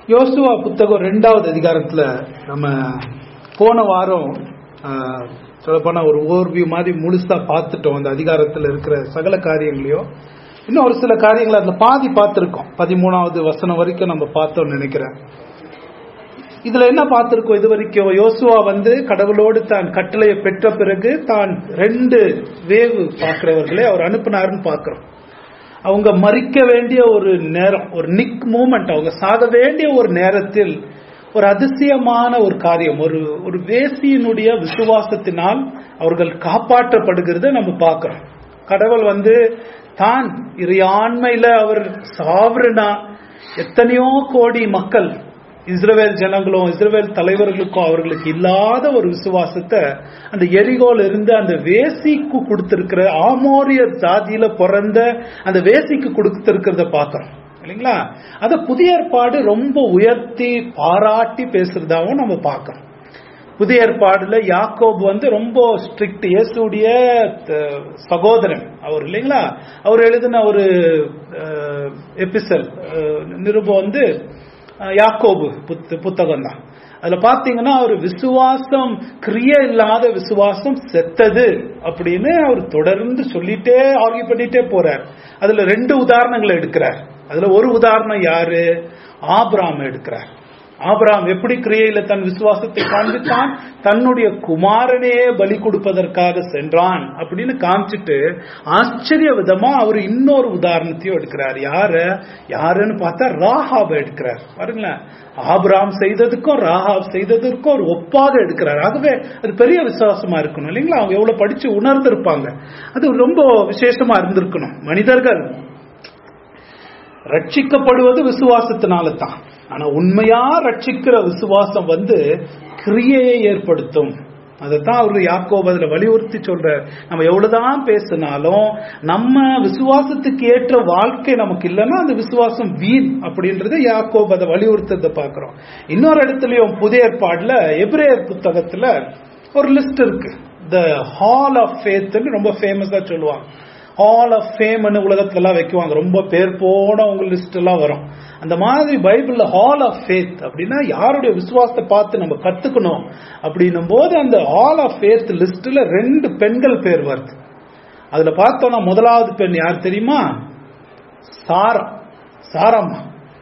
யோசுவா புத்தகம் ரெண்டாவது அதிகாரத்துல நம்ம போன வாரம் சொல்லப்போனா ஒரு ஓர்வியூ மாதிரி முழுசா பார்த்துட்டோம் அந்த அதிகாரத்துல இருக்கிற சகல காரியங்களையும் இன்னும் ஒரு சில காரியங்களை அதுல பாதி பார்த்திருக்கோம் பதிமூணாவது வசனம் வரைக்கும் நம்ம பார்த்தோம்னு நினைக்கிறேன் இதுல என்ன பார்த்திருக்கோம் இது வரைக்கும் யோசுவா வந்து கடவுளோடு தான் கட்டளையை பெற்ற பிறகு தான் ரெண்டு வேவு பார்க்கிறவர்களை அவர் அனுப்பினாருன்னு பார்க்கிறோம் அவங்க மறிக்க வேண்டிய ஒரு நேரம் ஒரு நிக் மூமெண்ட் அவங்க சாக வேண்டிய ஒரு நேரத்தில் ஒரு அதிசயமான ஒரு காரியம் ஒரு ஒரு வேசியினுடைய விசுவாசத்தினால் அவர்கள் காப்பாற்றப்படுகிறத நம்ம பார்க்கிறோம் கடவுள் வந்து தான் இறையாண்மையில அவர் சாவரனா எத்தனையோ கோடி மக்கள் இஸ்ரேல் ஜனங்களும் இஸ்ரேல் தலைவர்களுக்கும் அவர்களுக்கு இல்லாத ஒரு விசுவாசத்தை அந்த எரிகோல இருந்து அந்த வேசிக்கு கொடுத்திருக்கிற ஆமோரியர் ஜாதியில பிறந்த அந்த வேசிக்கு கொடுத்திருக்கிறத பார்க்கிறோம் இல்லைங்களா அத புதிய ஏற்பாடு ரொம்ப உயர்த்தி பாராட்டி பேசுறதாவும் நம்ம பார்க்கிறோம் புதிய ஏற்பாடுல யாக்கோப் வந்து ரொம்ப ஸ்ட்ரிக்ட் இயேசுடைய சகோதரன் அவர் இல்லைங்களா அவர் எழுதின ஒரு எபிசல் நிருபம் வந்து யாக்கோபு புத்தகம் தான் அதுல பாத்தீங்கன்னா அவர் விசுவாசம் கிரிய இல்லாத விசுவாசம் செத்தது அப்படின்னு அவர் தொடர்ந்து சொல்லிட்டே ஆர்கியூ பண்ணிட்டே போறார் அதுல ரெண்டு உதாரணங்களை எடுக்கிறார் அதுல ஒரு உதாரணம் யாரு ஆப்ராம் எடுக்கிறார் ஆபிராம் எப்படி கிரியையில தன் விசுவாசத்தை காண்பித்தான் தன்னுடைய குமாரனையே பலி கொடுப்பதற்காக சென்றான் அப்படின்னு காமிச்சிட்டு ஆச்சரிய விதமா அவர் இன்னொரு உதாரணத்தையும் எடுக்கிறார் யார யாருன்னு பார்த்தா ராஹாப் எடுக்கிறார் பாருங்களேன் ஆபிராம் செய்ததுக்கும் ராஹாப் செய்ததற்கும் ஒரு ஒப்பாக எடுக்கிறார் ஆகவே அது பெரிய விசுவாசமா இருக்கணும் இல்லைங்களா அவங்க எவ்வளவு படிச்சு உணர்ந்திருப்பாங்க அது ரொம்ப விசேஷமா இருந்திருக்கணும் மனிதர்கள் ரட்சிக்கப்படுவது விசுவாசத்தினால தான் ஆனா உண்மையா ரட்சிக்கிற விசுவாசம் வந்து கிரியையை ஏற்படுத்தும் அதைத்தான் அவரு யாக்கோப் அதுல வலியுறுத்தி சொல்ற நம்ம எவ்வளவுதான் பேசினாலும் நம்ம விசுவாசத்துக்கு ஏற்ற வாழ்க்கை நமக்கு இல்லைன்னா அந்த விசுவாசம் வீண் அப்படின்றத யாக்கோப் அதை வலியுறுத்ததை பாக்குறோம் இன்னொரு இடத்துலயும் புதிய ஏற்பாடுல எப்ரேயர் புத்தகத்துல ஒரு லிஸ்ட் இருக்கு த ஹால் ஆஃப் ஃபேத் ரொம்ப ஃபேமஸா சொல்லுவாங்க ஹால் ஆஃப் ஃபேம்னு உலகத்துல எல்லாம் வைக்குவாங்க ரொம்ப பேர் போன உங்க லிஸ்ட் எல்லாம் வரும் அந்த மாதிரி பைபிள்ல ஹால் ஆஃப் ஃபேத் அப்படின்னா யாருடைய விசுவாசத்தை பார்த்து நம்ம கத்துக்கணும் அப்படின்னும் போது அந்த ஹால் ஆஃப் ஃபேத் லிஸ்ட்ல ரெண்டு பெண்கள் பேர் வருது அதுல பார்த்தோம்னா முதலாவது பெண் யார் தெரியுமா சாரா சாரம்மா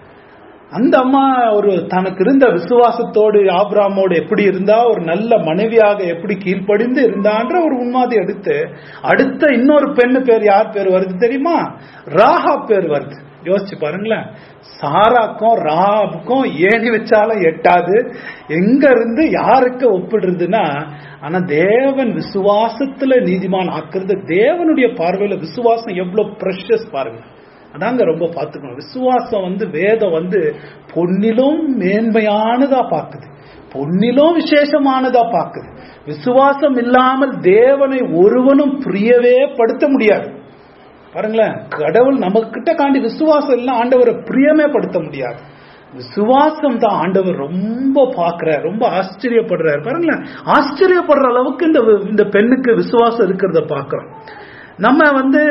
அந்த அம்மா ஒரு தனக்கு இருந்த விசுவாசத்தோடு ஆப்ராமோடு எப்படி இருந்தா ஒரு நல்ல மனைவியாக எப்படி கீழ்ப்படிந்து இருந்தான்ற ஒரு உண்மாதி எடுத்து அடுத்த இன்னொரு பெண்ணு பேர் யார் பேர் வருது தெரியுமா ராஹா பேர் வருது யோசிச்சு பாருங்களேன் சாராக்கும் ராபுக்கும் ஏணி வச்சாலும் எட்டாது எங்க இருந்து யாருக்கு ஒப்பிடுறதுன்னா ஆனா தேவன் விசுவாசத்துல நீதிமான் ஆக்குறது தேவனுடைய பார்வையில விசுவாசம் எவ்வளவு ப்ரெஷஸ் பாருங்க அதாங்க ரொம்ப பார்த்துக்கணும் விசுவாசம் வந்து வேதம் வந்து பொன்னிலும் மேன்மையானதா பார்க்குது பொன்னிலும் விசேஷமானதா பார்க்குது விசுவாசம் இல்லாமல் தேவனை ஒருவனும் பிரியவே படுத்த முடியாது பாருங்களேன் கடவுள் நம்ம கிட்ட காண்டி விசுவாசம் இல்லை ஆண்டவரை பிரியமே படுத்த முடியாது விசுவாசம் தான் ஆண்டவர் ரொம்ப பாக்குற ரொம்ப ஆச்சரியப்படுறாரு பாருங்களேன் ஆச்சரியப்படுற அளவுக்கு இந்த இந்த பெண்ணுக்கு விசுவாசம் இருக்கிறத பாக்குறோம் நம்ம வந்து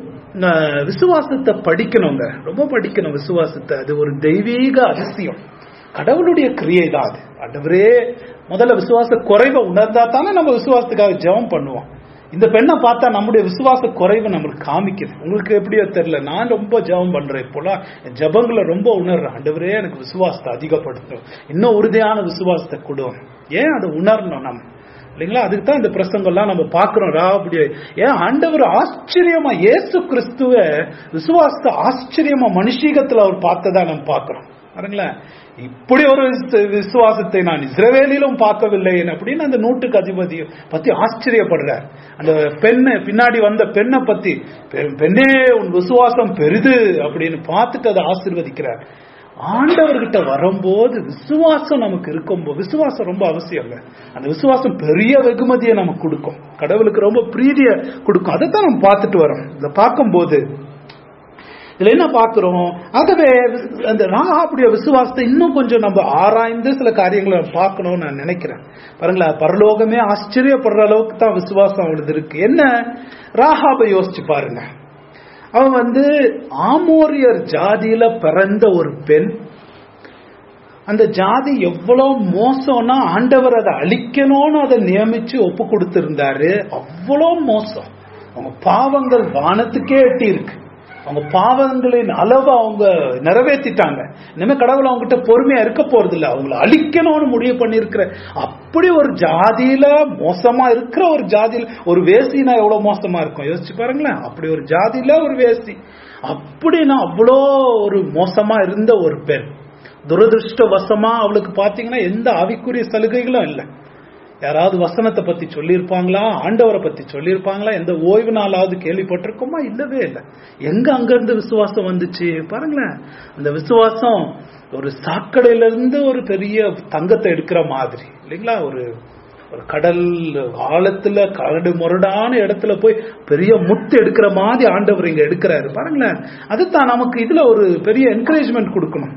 விசுவாசத்தை படிக்கணுங்க ரொம்ப படிக்கணும் விசுவாசத்தை அது ஒரு தெய்வீக அதிசயம் கடவுளுடைய கிரியை தான் அது ஆண்டவரே முதல்ல விசுவாச குறைவை உணர்ந்தா தானே நம்ம விசுவாசத்துக்காக ஜெபம் பண்ணுவோம் இந்த பெண்ணை பார்த்தா நம்முடைய விசுவாச குறைவு நம்மளுக்கு காமிக்குது உங்களுக்கு எப்படியோ தெரியல நான் ரொம்ப ஜபம் பண்றேன் இப்போலாம் ஜபங்களை ரொம்ப உணர்றேன் ஆண்டவரே எனக்கு விசுவாசத்தை அதிகப்படுத்தும் இன்னும் உறுதியான விசுவாசத்தை கொடும் ஏன் அதை உணரணும் நம்ம இல்லைங்களா அதுக்கு தான் இந்த பிரசங்கம்லாம் நம்ம பாக்குறோம் ராபடிய ஏன் ஆண்டவர் ஆச்சரியமா இயேசு கிறிஸ்துவ விசுவாசத்தை ஆச்சரியமா மனுஷீகத்துல அவர் பார்த்ததா நம்ம பாக்குறோம் பாருங்களேன் இப்படி ஒரு விசுவாசத்தை நான் இஸ்ரவேலிலும் பார்க்கவில்லை அப்படின்னு அந்த நூட்டுக்கு அதிபதி பத்தி ஆச்சரியப்படுறார் அந்த பெண்ணு பின்னாடி வந்த பெண்ணை பத்தி பெண்ணே உன் விசுவாசம் பெரிது அப்படின்னு பார்த்துட்டு அதை ஆசிர்வதிக்கிறார் ஆண்டவர்கிட்ட வரும்போது விசுவாசம் நமக்கு இருக்கும்போது விசுவாசம் ரொம்ப அவசியம் அந்த விசுவாசம் பெரிய வெகுமதியை நமக்கு கொடுக்கும் கடவுளுக்கு ரொம்ப பிரீதியை கொடுக்கும் அதை தான் நம்ம பார்த்துட்டு வரோம் இதை பார்க்கும்போது இதுல என்ன பாக்குறோம் ஆகவே அந்த ராகாப்புடைய விசுவாசத்தை இன்னும் கொஞ்சம் நம்ம ஆராய்ந்து சில காரியங்களை பார்க்கணும்னு நான் நினைக்கிறேன் பாருங்களேன் பரலோகமே ஆச்சரியப்படுற அளவுக்கு தான் விசுவாசம் அவளுது இருக்கு என்ன ராகாபை யோசிச்சு பாருங்க அவன் வந்து ஆமோரியர் ஜாதியில பிறந்த ஒரு பெண் அந்த ஜாதி எவ்வளவு மோசம்னா ஆண்டவர் அதை அழிக்கணும்னு அதை நியமிச்சு ஒப்பு கொடுத்திருந்தாரு அவ்வளவு மோசம் அவங்க பாவங்கள் வானத்துக்கே எட்டி இருக்கு அவங்க பாவங்களின் அளவை அவங்க நிறைவேற்றிட்டாங்க இனிமே கடவுள் அவங்க கிட்ட பொறுமையா இருக்க போறது இல்ல அவங்கள அழிக்கணும்னு முடிவு பண்ணிருக்கிற அப்படி ஒரு ஜாதியில மோசமா இருக்கிற ஒரு ஜாதியில ஒரு வேசினா எவ்வளவு மோசமா இருக்கும் யோசிச்சு பாருங்களேன் அப்படி ஒரு ஜாதியில ஒரு வேசி அப்படின்னா அவ்வளோ ஒரு மோசமா இருந்த ஒரு பெண் துரதிருஷ்டவசமா அவளுக்கு பாத்தீங்கன்னா எந்த ஆவிக்குரிய சலுகைகளும் இல்லை யாராவது வசனத்தை பத்தி சொல்லியிருப்பாங்களா ஆண்டவரை பத்தி சொல்லியிருப்பாங்களா எந்த ஓய்வு நாளாவது கேள்விப்பட்டிருக்கோமா இல்லவே இல்லை எங்க அங்க இருந்து விசுவாசம் வந்துச்சு பாருங்களேன் அந்த விசுவாசம் ஒரு சாக்கடையில இருந்து ஒரு பெரிய தங்கத்தை எடுக்கிற மாதிரி இல்லைங்களா ஒரு ஒரு கடல் ஆழத்துல கரடு முரடான இடத்துல போய் பெரிய முத்து எடுக்கிற மாதிரி ஆண்டவர் இங்க எடுக்கிறாரு பாருங்களேன் அதுதான் நமக்கு இதுல ஒரு பெரிய என்கரேஜ்மெண்ட் கொடுக்கணும்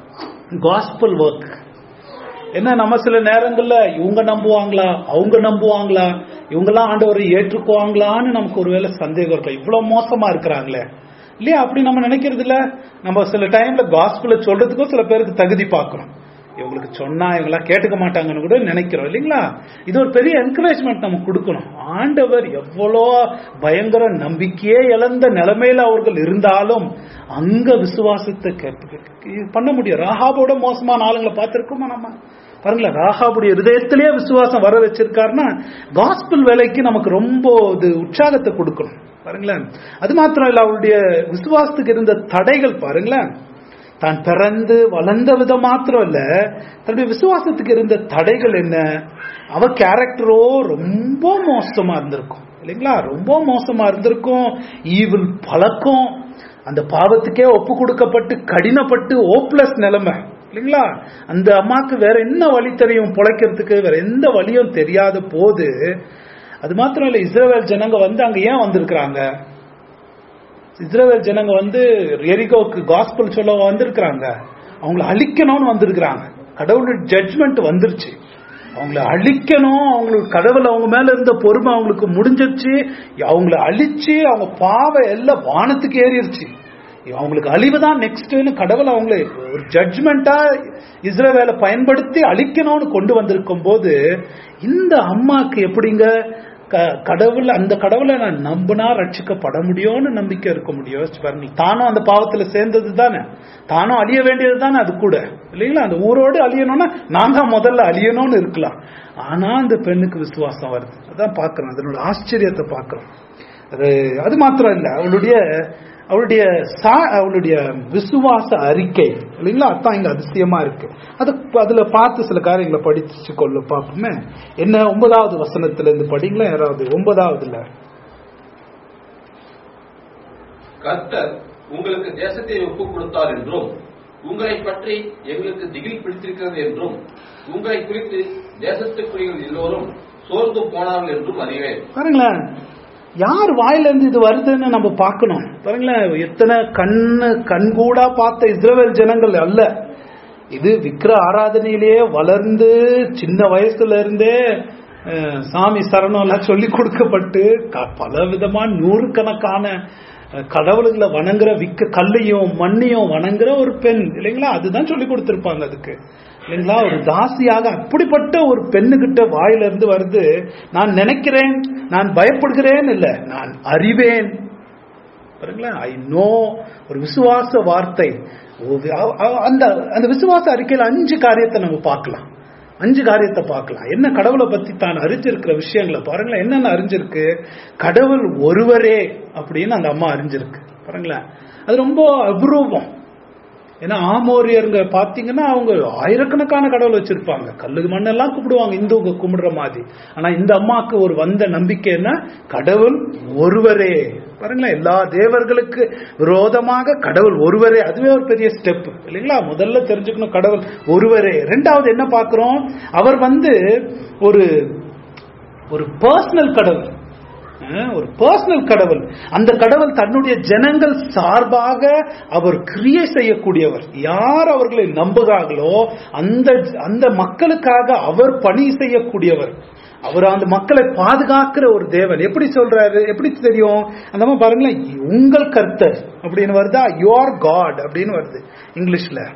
காஸ்பல் ஒர்க் என்ன நம்ம சில நேரங்கள்ல இவங்க நம்புவாங்களா அவங்க நம்புவாங்களா இவங்கெல்லாம் ஆண்டவரை ஏற்றுக்குவாங்களான்னு நமக்கு ஒருவேளை சந்தேகம் இருக்கும் இவ்வளவு மோசமா இருக்கிறாங்களே இல்லையா அப்படி நம்ம நினைக்கிறது இல்ல நம்ம சில டைம்ல காஸ்பிள சொல்றதுக்கும் சில பேருக்கு தகுதி பார்க்கணும் இவங்களுக்கு சொன்னா இவங்களாம் கேட்டுக்க மாட்டாங்கன்னு கூட நினைக்கிறோம் இல்லைங்களா இது ஒரு பெரிய என்கரேஜ்மெண்ட் நம்ம கொடுக்கணும் ஆண்டவர் எவ்வளோ பயங்கர நம்பிக்கையே இழந்த நிலைமையில அவர்கள் இருந்தாலும் அங்க விசுவாசத்தை கே- பண்ண முடியும் ராகாபோட மோசமான ஆளுங்களை பார்த்திருக்கோமா நம்ம பாருங்களேன் ராகாபுடைய ஹிருதயத்திலேயே விசுவாசம் வர வச்சிருக்காருன்னா காஸ்பிள் வேலைக்கு நமக்கு ரொம்ப இது உற்சாகத்தை கொடுக்கணும் பாருங்களேன் அது மாத்திரம் இல்ல அவருடைய விசுவாசத்துக்கு இருந்த தடைகள் பாருங்களேன் தான் பிறந்து வளர்ந்த விதம் மாத்திரம் இல்ல தன்னுடைய விசுவாசத்துக்கு இருந்த தடைகள் என்ன அவ கேரக்டரோ ரொம்ப மோசமா இருந்திருக்கும் இல்லைங்களா ரொம்ப மோசமா இருந்திருக்கும் ஈவில் பழக்கம் அந்த பாவத்துக்கே ஒப்பு கொடுக்கப்பட்டு கடினப்பட்டு ஓப்லஸ் நிலைமை இல்லைங்களா அந்த அம்மாக்கு வேற என்ன வழி தெரியும் பொழைக்கிறதுக்கு வேற எந்த வழியும் தெரியாத போது அது மாத்திரம் இல்ல இஸ்ரேல் ஜனங்க வந்து அங்க ஏன் வந்திருக்கிறாங்க இஸ்ரேல் ஜனங்க வந்து எரிகோக்கு காஸ்பல் சொல்ல வந்திருக்கிறாங்க அவங்கள அழிக்கணும்னு வந்திருக்கிறாங்க கடவுளுடைய ஜட்ஜ்மெண்ட் வந்துருச்சு அவங்கள அழிக்கணும் அவங்களுக்கு கடவுள் அவங்க மேல இருந்த பொறுமை அவங்களுக்கு முடிஞ்சிருச்சு அவங்கள அழிச்சு அவங்க பாவம் எல்லாம் வானத்துக்கு ஏறிடுச்சு அவங்களுக்கு அழிவு தான் நெக்ஸ்ட்னு கடவுள் அவங்களை ஒரு ஜட்ஜ்மெண்டா இஸ்ரேவேலை பயன்படுத்தி அழிக்கணும்னு கொண்டு வந்திருக்கும் போது இந்த அம்மாக்கு எப்படிங்க க- கடவுள் அந்த கடவுளை நான் நம்பினா ரட்சிக்கப்பட முடியும்னு நம்பிக்கை இருக்க முடியும் யோசிச்சு பாருங்க தானும் அந்த பாவத்துல சேர்ந்தது தானே தானும் அழிய வேண்டியது தானே அது கூட இல்லைங்களா அந்த ஊரோடு அழியணும்னா நான் தான் முதல்ல அழியணும்னு இருக்கலாம் ஆனா அந்த பெண்ணுக்கு விசுவாசம் வருது அதான் பாக்குறோம் அதனோட ஆச்சரியத்தை பாக்குறோம் அது அது மாத்திரம் இல்ல அவளுடைய அவளுடைய சா- அவளுடைய விசுவாச அறிக்கை இல்லைங்களா அதான் இங்க அதிசயமா இருக்கு அது அதுல பார்த்து சில காரியங்களை படிச்சு கொள்ள பார்ப்போமே என்ன ஒன்பதாவது வசனத்துல இருந்து படிங்களா யாராவது ஒன்பதாவதுல கர்த்தர் உங்களுக்கு தேசத்தை ஒப்புக் கொடுத்தார் என்றும் உங்களை பற்றி எங்களுக்கு திகில் பிடித்திருக்கிறது என்றும் உங்களை குறித்து தேசத்துக்குரியவர்கள் எல்லோரும் சோர்ந்து போனார்கள் என்றும் அறிவேன் பாருங்களேன் யார் வாயில இருந்து இது வருதுன்னு நம்ம பார்க்கணும் பாருங்களேன் எத்தனை கண்ணு கண்கூடா பார்த்த இஸ்ரவேல் ஜனங்கள் அல்ல இது விக்கிர ஆராதனையிலேயே வளர்ந்து சின்ன வயசுல இருந்தே அஹ், சாமி சரணம் எல்லாம் சொல்லி கொடுக்கப்பட்டு க- பல விதமா நூறுக்கணக்கான அஹ், கடவுளுங்களை வணங்குற விக்க கல்லையும் மண்ணையும் வணங்குற ஒரு பெண் இல்லைங்களா அதுதான் சொல்லி கொடுத்திருப்பாங்க அதுக்கு இல்லைங்களா ஒரு தாசியாக அப்படிப்பட்ட ஒரு பெண்ணுகிட்ட வாயில இருந்து வருது நான் நினைக்கிறேன் நான் பயப்படுகிறேன் இல்ல நான் அறிவேன் பாருங்களேன் ஐ நோ ஒரு விசுவாச வார்த்தை ஒரு- அ- அ- அந்த அந்த விசுவாச அறிக்கையில அஞ்சு காரியத்தை நம்ம பார்க்கலாம் அஞ்சு காரியத்தை பார்க்கலாம் என்ன கடவுளை பத்தி தான் அறிஞ்சிருக்கிற விஷயங்களை பாருங்களேன் என்னென்ன அறிஞ்சிருக்கு கடவுள் ஒருவரே அப்படின்னு அந்த அம்மா அறிஞ்சிருக்கு பாருங்களேன் அது ரொம்ப அபூர்வம் ஏன்னா ஆமோரியருங்க பாத்தீங்கன்னா அவங்க ஆயிரக்கணக்கான கடவுள் வச்சிருப்பாங்க கல்லு மண்ணெல்லாம் கும்பிடுவாங்க இந்துங்க கும்பிடுற மாதிரி ஆனா இந்த அம்மாக்கு ஒரு வந்த நம்பிக்கை என்ன கடவுள் ஒருவரே பாருங்களேன் எல்லா தேவர்களுக்கு விரோதமாக கடவுள் ஒருவரே அதுவே ஒரு பெரிய ஸ்டெப் இல்லைங்களா முதல்ல தெரிஞ்சுக்கணும் கடவுள் ஒருவரே ரெண்டாவது என்ன பார்க்கிறோம் அவர் வந்து ஒரு ஒரு பர்சனல் கடவுள் அஹ், ஒரு பர்சனல் கடவுள் அந்த கடவுள் தன்னுடைய ஜனங்கள் சார்பாக அவர் கிரியை செய்யக்கூடியவர் யார் அவர்களை நம்புகிறார்களோ அந்த அந்த மக்களுக்காக அவர் பணி செய்யக்கூடியவர் அவர் அந்த மக்களை பாதுகாக்கிற ஒரு தேவன் எப்படி சொல்றாரு எப்படி தெரியும் அந்த மாதிரி பாருங்களேன் உங்கள் கர்த்தர் அப்படின்னு வருதா யுவர் காட் அப்படின்னு வருது இங்கிலீஷ்ல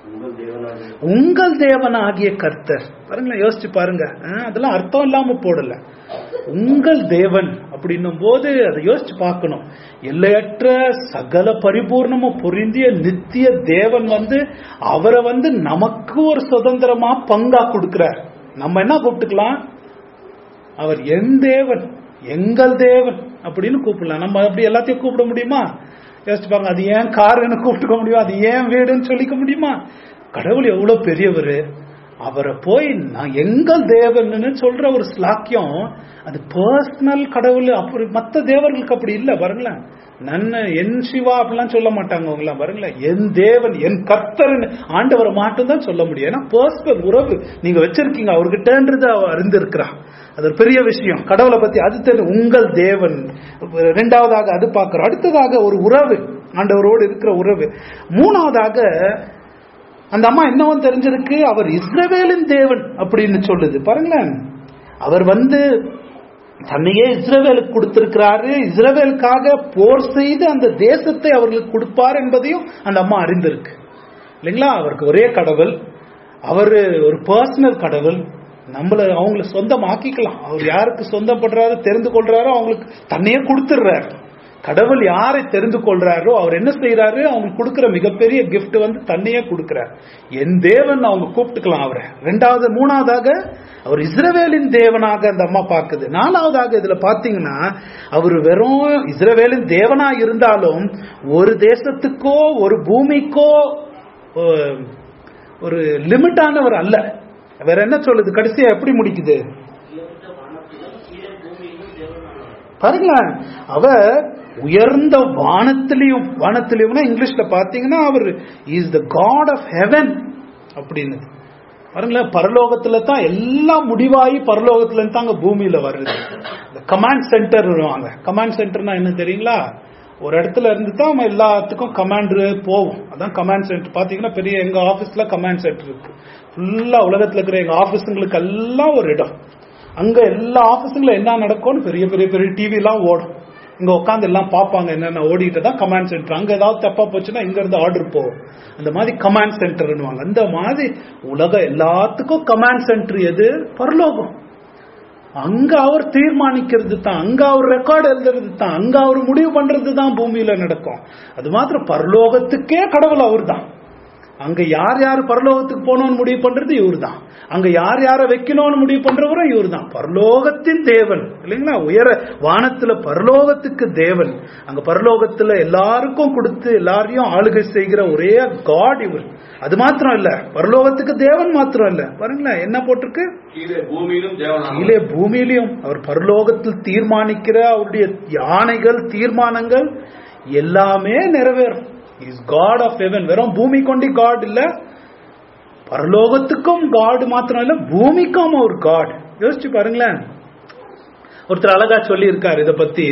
உங்கள் தேவனாகிய உங்கள் தேவனாகிய கர்த்தர் பாருங்களேன் யோசிச்சு பாருங்க அஹ், அதெல்லாம் அர்த்தம் இல்லாம போடல உங்கள் தேவன் அப்படின்னும் போது அதை யோசிச்சு பார்க்கணும் எல்லையற்ற சகல பரிபூர்ணமும் பொருந்திய நித்திய தேவன் வந்து அவரை வந்து நமக்கு ஒரு சுதந்திரமா பங்கா கொடுக்கிறார் நம்ம என்ன கூப்பிட்டுக்கலாம் அவர் என் தேவன் எங்கள் தேவன் அப்படின்னு கூப்பிடலாம் நம்ம அப்படி எல்லாத்தையும் கூப்பிட முடியுமா யோசிச்சுப்பாங்க அது ஏன் காருன்னு கூப்பிட்டுக்க முடியும் அது ஏன் வீடுன்னு சொல்லிக்க முடியுமா கடவுள் எவ்வளவு பெரியவர் அவரை போய் நான் எங்கள் தேவன்னு சொல்ற ஒரு ஸ்லாக்கியம் அது பர்சனல் கடவுள் அப்படி மற்ற தேவர்களுக்கு அப்படி இல்லை பாருங்களேன் நன்ன என் சிவா அப்படிலாம் சொல்ல மாட்டாங்க அவங்களாம் பாருங்களேன் என் தேவன் என் கர்த்தர்னு ஆண்டவரை மட்டும்தான் சொல்ல முடியும் ஏன்னா பர்சனல் உறவு நீங்க வச்சிருக்கீங்க அவர்கிட்டன்றது அவர் அறிந்திருக்கிறா அது ஒரு பெரிய விஷயம் கடவுளை பத்தி அது தெரியும் உங்கள் தேவன் ரெண்டாவதாக அது பார்க்கிறோம் அடுத்ததாக ஒரு உறவு ஆண்டவரோடு இருக்கிற உறவு மூணாவதாக அந்த அம்மா என்னவும் தெரிஞ்சிருக்கு அவர் இஸ்ரவேலின் தேவன் அப்படின்னு சொல்லுது பாருங்களேன் அவர் வந்து தன்னையே இஸ்ரவேலுக்கு கொடுத்திருக்கிறாரு இஸ்ரவேலுக்காக போர் செய்து அந்த தேசத்தை அவர்களுக்கு கொடுப்பார் என்பதையும் அந்த அம்மா அறிந்திருக்கு இல்லைங்களா அவருக்கு ஒரே கடவுள் அவர் ஒரு பர்சனல் கடவுள் நம்மள அவங்கள சொந்தமாக்கிக்கலாம் அவர் யாருக்கு சொந்தப்படுறாரோ தெரிந்து கொள்றாரோ அவங்களுக்கு தன்னையே கொடுத்துடுறாரு கடவுள் யாரை தெரிந்து கொள்றாரோ அவர் என்ன செய்யறாரு அவங்களுக்கு கொடுக்கிற மிகப்பெரிய gift வந்து தன்னையே கொடுக்கிறார் என் தேவன் அவங்க கூப்பிட்டுக்கலாம் அவரை ரெண்டாவது மூணாவதாக அவர் இஸ்ரவேலின் தேவனாக அந்த அம்மா பார்க்குது நாலாவதாக இதுல பாத்தீங்கன்னா அவர் வெறும் இஸ்ரவேலின் தேவனா இருந்தாலும் ஒரு தேசத்துக்கோ ஒரு பூமிக்கோ அஹ், ஒரு லிமிட்டானவர் அல்ல வேற என்ன சொல்லுது கடைசியா எப்படி முடிக்குது பாருங்களேன் அவர் உயர்ந்த வானத்திலையும் வானத்திலையும்னா இங்கிலீஷ்ல பாத்தீங்கன்னா அவர் is the God of heaven அப்படின்னு பாருங்களேன் பரலோகத்துல தான் எல்லாம் முடிவாகி பரலோகத்துல இருந்து தாங்க பூமியில வருது இந்த கமாண்ட் சென்டர் வருவாங்க கமாண்ட் சென்டர்னா என்ன தெரியுங்களா ஒரு இடத்துல இருந்து தான் நம்ம எல்லாத்துக்கும் கமாண்ட் போவோம் அதான் கமாண்ட் சென்டர் பாத்தீங்கன்னா பெரிய எங்க ஆபீஸ்ல கமாண்ட் சென்டர் இருக்கு ஃபுல்லா உலகத்துல இருக்கிற எங்க ஆபீஸுங்களுக்கு எல்லாம் ஒரு இடம் அங்க எல்லா ஆபீஸுங்களும் என்ன நடக்கும்னு பெரிய பெரிய பெரிய டிவி எல்லாம் ஓடும் இங்க உட்காந்து எல்லாம் பார்ப்பாங்க என்னென்ன ஓடிட்டு தான் கமாண்ட் சென்டர் அங்க ஏதாவது தப்பா போச்சுன்னா இங்க இருந்து ஆர்டர் போகும் அந்த மாதிரி கமாண்ட் சென்டர்னுவாங்க அந்த மாதிரி உலக எல்லாத்துக்கும் கமாண்ட் சென்டர் எது பரலோகம் அங்க அவர் தீர்மானிக்கிறது தான் அங்க அவர் ரெக்கார்டு எழுதுறது தான் அங்க அவர் முடிவு பண்றது தான் பூமியில நடக்கும் அது மாத்திரம் பரலோகத்துக்கே கடவுள் அவர் தான் அங்க யார் யார் பரலோகத்துக்கு போகணும்னு முடிவு பண்றது இவர் தான் அங்க யார் யாரை வைக்கணும்னு முடிவு பண்றவரும் இவர் தான் பரலோகத்தின் தேவன் இல்லைங்களா உயர வானத்துல பரலோகத்துக்கு தேவன் அங்க பரலோகத்துல எல்லாருக்கும் கொடுத்து எல்லாரையும் ஆளுகை செய்கிற ஒரே காட் இவர் அது மாத்திரம் இல்ல பரலோகத்துக்கு தேவன் மாத்திரம் இல்ல பாருங்களேன் என்ன போட்டிருக்கு கீழே பூமியிலும் தேவனாக கீழே பூமியிலையும் அவர் பரலோகத்தில் தீர்மானிக்கிற அவருடைய யானைகள் தீர்மானங்கள் எல்லாமே நிறைவேறும் இஸ் காட் ஆஃப் ஹெவன் வெறும் பூமி கொண்டி காட் இல்ல பரலோகத்துக்கும் காட் மாத்திரம் இல்ல பூமிக்கும் ஒரு காட் யோசிச்சு பாருங்களேன் ஒருத்தர் அழகா சொல்லி இருக்காரு இத பத்தி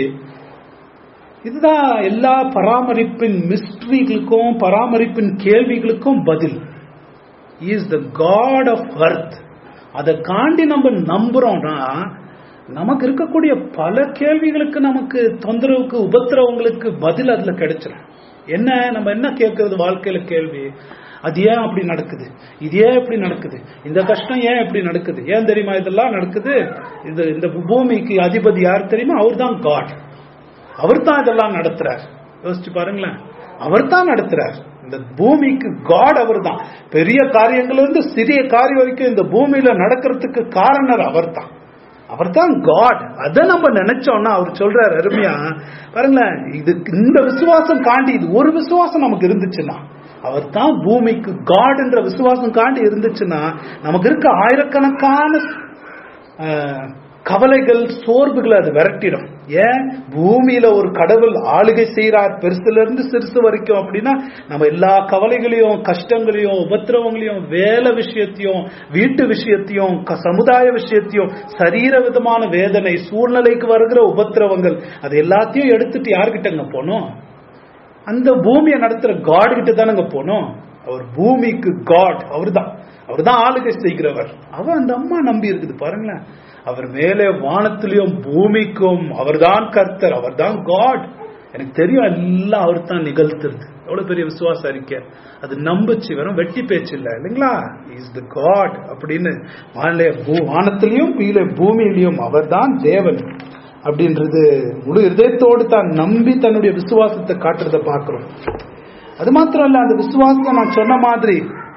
இதுதான் எல்லா பராமரிப்பின் மிஸ்ட்ரிகளுக்கும் பராமரிப்பின் கேள்விகளுக்கும் பதில் இஸ் த காட் ஆஃப் அர்த் அதை காண்டி நம்ம நம்புறோம்னா நமக்கு இருக்கக்கூடிய பல கேள்விகளுக்கு நமக்கு தொந்தரவுக்கு உபத்திரவங்களுக்கு பதில் அதுல கிடைச்சிடும் என்ன நம்ம என்ன கேட்கறது வாழ்க்கையில கேள்வி அது ஏன் அப்படி நடக்குது இது ஏன் இப்படி நடக்குது இந்த கஷ்டம் ஏன் இப்படி நடக்குது ஏன் தெரியுமா இதெல்லாம் நடக்குது இது இந்த பூமிக்கு அதிபதி யார் தெரியுமா அவர் தான் காட் அவர் தான் இதெல்லாம் நடத்துறார் யோசிச்சு பாருங்களேன் அவர் தான் நடத்துறார் இந்த பூமிக்கு காட் அவர் தான் பெரிய காரியங்கள்ல இருந்து சிறிய காரியம் வரைக்கும் இந்த பூமியில நடக்கிறதுக்கு காரணர் அவர் தான் அவர் தான் காட் அதை நம்ம நினைச்சோம்னா அவர் சொல்றாரு அருமையா பாருங்களேன் இது இந்த விசுவாசம் காண்டி இது ஒரு விசுவாசம் நமக்கு இருந்துச்சுன்னா அவர் தான் பூமிக்கு காட்ன்ற விசுவாசம் காண்டி இருந்துச்சுன்னா நமக்கு இருக்க ஆயிரக்கணக்கான ஆஹ், கவலைகள் சோர்வுகளை அது விரட்டிடும் ஏன் பூமியில ஒரு கடவுள் ஆளுகை செய்யறார் பெருசுல இருந்து சிறுசு வரைக்கும் அப்படின்னா நம்ம எல்லா கவலைகளையும் கஷ்டங்களையும் உபத்திரவங்களையும் வேலை விஷயத்தையும் வீட்டு விஷயத்தையும் க- சமுதாய விஷயத்தையும் சரீர விதமான வேதனை சூழ்நிலைக்கு வருகிற உபத்திரவங்கள் அது எல்லாத்தையும் எடுத்துட்டு யார்கிட்டங்க போனோம் அந்த பூமியை நடத்துற காட் கிட்ட தானங்க போனோம் அவர் பூமிக்கு காட் அவர்தான் அவர்தான் ஆளுகை செய்கிறவர் அவ அந்த அம்மா நம்பி இருக்குது பாருங்களேன் அவர் மேலே வானத்திலையும் பூமிக்கும் அவர்தான் கர்த்தர் அவர்தான் காட் எனக்கு தெரியும் எல்லாம் அவர் தான் நிகழ்த்துறது எவ்வளவு பெரிய விசுவாச அறிக்கை அது நம்புச்சு வெறும் வெட்டி பேச்சு இல்ல இல்லைங்களா இஸ் த காட் அப்படின்னு வானிலை பூ- வானத்திலையும் கீழே பூமியிலையும் அவர்தான் தேவன் அப்படின்றது முழு இதயத்தோடு தான் நம்பி தன்னுடைய விசுவாசத்தை காட்டுறத பார்க்கிறோம் அது மாத்திரம் இல்ல அந்த விசுவாசம் நான் சொன்ன மாதிரி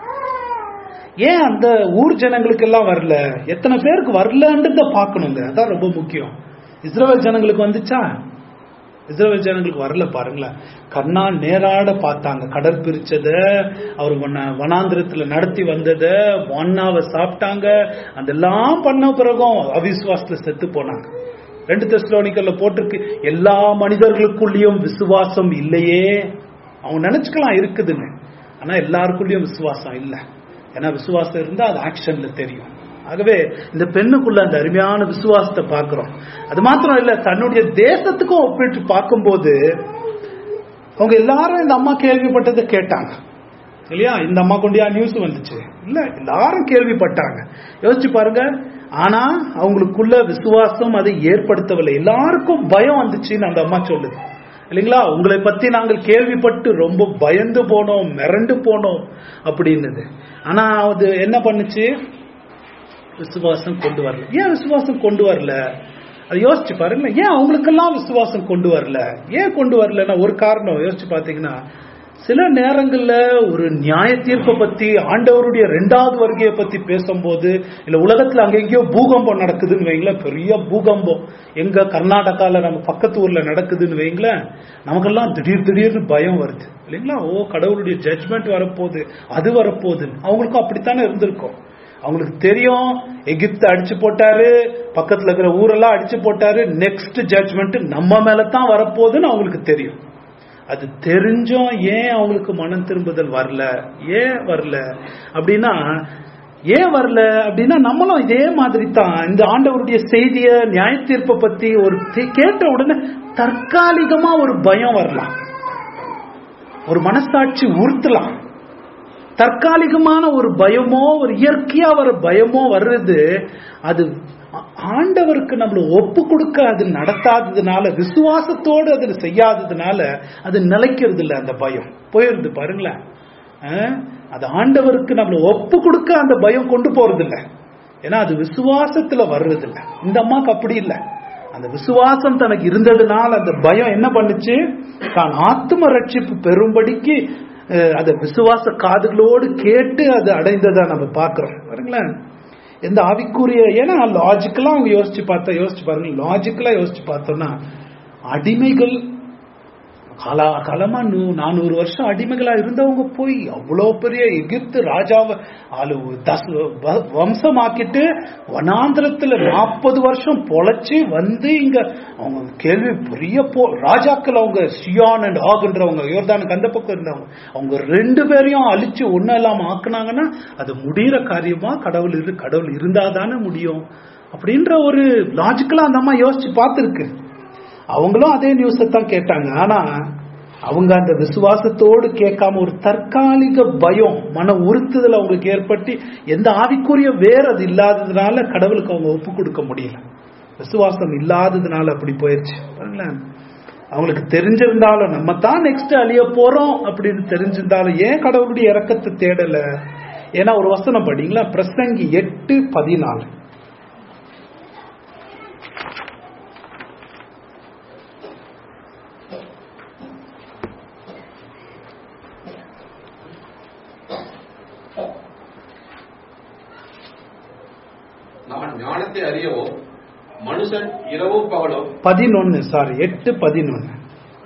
ஏன் அந்த ஊர் ஜனங்களுக்கு எல்லாம் வரல எத்தனை பேருக்கு வரலன்றத பார்க்கணுங்க அதான் ரொம்ப முக்கியம் இஸ்ரவேல் ஜனங்களுக்கு வந்துச்சா இஸ்ரவேல் ஜனங்களுக்கு வரல பாருங்களேன் கண்ணா நேராட பார்த்தாங்க கடல் பிரிச்சத அவர் வன- வனாந்திரத்துல நடத்தி வந்தத மன்னாவை சாப்பிட்டாங்க அதெல்லாம் பண்ண பிறகும் அவிசுவாசத்துல செத்து போனாங்க ரெண்டு தெஸ்லோனிக்கல்ல போட்டிருக்கு எல்லா மனிதர்களுக்குள்ளேயும் விசுவாசம் இல்லையே அவங்க நினைச்சுக்கலாம் இருக்குதுன்னு ஆனா எல்லாருக்குள்ளேயும் விசுவாசம் இல்லை ஏன்னா விசுவாசம் இருந்தா அது ஆக்ஷன்ல தெரியும் ஆகவே இந்த பெண்ணுக்குள்ள அந்த அருமையான விசுவாசத்தை பார்க்கிறோம் அது மாத்திரம் இல்ல தன்னுடைய தேசத்துக்கும் ஒப்பிட்டு பார்க்கும்போது அவங்க எல்லாரும் இந்த அம்மா கேள்விப்பட்டதை கேட்டாங்க இல்லையா இந்த அம்மா கொண்டியா நியூஸ் வந்துச்சு இல்ல எல்லாரும் கேள்விப்பட்டாங்க யோசிச்சு பாருங்க ஆனா அவங்களுக்குள்ள விசுவாசம் அதை ஏற்படுத்தவில்லை எல்லாருக்கும் பயம் வந்துச்சுன்னு அந்த அம்மா சொல்லுது இல்லைங்களா உங்களை பத்தி நாங்கள் கேள்விப்பட்டு ரொம்ப பயந்து போனோம் மிரண்டு போனோம் அப்படின்னுது ஆனா அது என்ன பண்ணுச்சு விசுவாசம் கொண்டு வரல ஏன் விசுவாசம் கொண்டு வரல அது யோசிச்சு பாருங்க ஏன் அவங்களுக்கெல்லாம் விசுவாசம் கொண்டு வரல ஏன் கொண்டு வரலன்னா ஒரு காரணம் யோசிச்சு பாத்தீங்கன்னா சில நேரங்கள்ல ஒரு நியாய தீர்ப்பை பத்தி ஆண்டவருடைய ரெண்டாவது வருகையை பத்தி பேசும்போது இல்ல உலகத்துல அங்க எங்கேயோ பூகம்பம் நடக்குதுன்னு வைங்களேன் பெரிய பூகம்பம் எங்க கர்நாடகால நம்ம பக்கத்து ஊர்ல நடக்குதுன்னு வைங்களேன் நமக்கெல்லாம் திடீர் திடீர்னு பயம் வருது இல்லைங்களா ஓ கடவுளுடைய ஜட்ஜ்மெண்ட் வரப்போகுது அது வரப்போகுதுன்னு அவங்களுக்கும் அப்படித்தானே இருந்திருக்கும் அவங்களுக்கு தெரியும் எகிப்து அடிச்சு போட்டாரு பக்கத்துல இருக்கிற ஊரெல்லாம் அடிச்சு போட்டாரு நெக்ஸ்ட் ஜட்ஜ்மெண்ட் நம்ம மேல தான் வரப்போகுதுன்னு அவங்களுக்கு தெரியும் அது தெரிஞ்சும் ஏன் அவங்களுக்கு மனம் திரும்புதல் வரல ஏன் வரல அப்படின்னா ஏன் வரல அப்படின்னா நம்மளும் இதே மாதிரி தான் இந்த ஆண்டவருடைய செய்திய நியாய தீர்ப்பை பத்தி ஒரு தே- கேட்ட உடனே தற்காலிகமா ஒரு பயம் வரலாம் ஒரு மனசாட்சி உறுத்தலாம் தற்காலிகமான ஒரு பயமோ ஒரு இயற்கையா வர பயமோ வர்றது அது ஆ- ஆண்டவருக்கு நம்மள ஒப்பு கொடுக்க அது நடத்தாததுனால விசுவாசத்தோடு அது செய்யாததுனால அது நிலைக்கிறது இல்ல அந்த பயம் போயிருது பாருங்களேன் அஹ், அது ஆண்டவருக்கு நம்மள ஒப்பு கொடுக்க அந்த பயம் கொண்டு போறது இல்ல ஏன்னா அது விசுவாசத்துல வர்றது இல்ல இந்த அம்மாக்கு அப்படி இல்ல அந்த விசுவாசம் தனக்கு இருந்ததுனால அந்த பயம் என்ன பண்ணுச்சு தான் ஆத்ம ரட்சிப்பு பெறும்படிக்கு அஹ், அதை விசுவாச காதுகளோடு கேட்டு அது அடைந்ததை நம்ம பார்க்கிறோம் பாருங்களேன் எந்த ஆவிக்குரிய ஏன்னா லாஜிக்கலா அவங்க யோசிச்சு பார்த்தா யோசிச்சு பாருங்க லாஜிக்கலா யோசிச்சு பார்த்தோம்னா அடிமைகள் காலா காலமா நூ- நானூறு வருஷம் அடிமைகளா இருந்தவங்க போய் அவ்வளோ பெரிய எகிப்து ராஜாவை ஆளு தஸ் வ- வம்சமாக்கிட்டு வனாந்திரத்துல நாற்பது வருஷம் பொழைச்சு வந்து இங்க அவங்க கேள்வி பெரிய போ ராஜாக்கள் அவங்க சியான் அண்ட் ஆகுன்றவங்க யோர்தானுக்கு அந்த பக்கம் இருந்தவங்க அவங்க ரெண்டு பேரையும் அழிச்சு ஒன்னும் இல்லாம ஆக்குனாங்கன்னா அது முடிகிற காரியமா கடவுள் இரு கடவுள் இருந்தாதானே முடியும் அப்படின்ற ஒரு லாஜிக்கலா அந்த அம்மா யோசிச்சு பார்த்துருக்கு அவங்களும் அதே நியூஸை தான் கேட்டாங்க ஆனா அவங்க அந்த விசுவாசத்தோடு கேட்காம ஒரு தற்காலிக பயம் மன உறுத்துதல் அவங்களுக்கு ஏற்பட்டு எந்த ஆவிக்குரிய வேர் அது இல்லாததுனால கடவுளுக்கு அவங்க ஒப்பு கொடுக்க முடியல விசுவாசம் இல்லாததுனால அப்படி போயிடுச்சு பாருங்களேன் அவங்களுக்கு தெரிஞ்சிருந்தாலும் நம்ம தான் நெக்ஸ்ட் அழிய போறோம் அப்படின்னு தெரிஞ்சிருந்தாலும் ஏன் கடவுளுடைய இறக்கத்தை தேடல ஏன்னா ஒரு வசனம் படிங்களா பிரசங்கி எட்டு பதினாலு நான் ஞானத்தை அறியவோ மனுஷன் இரவும் பகலும் பதினொன்னு சாரி எட்டு பதினொன்னு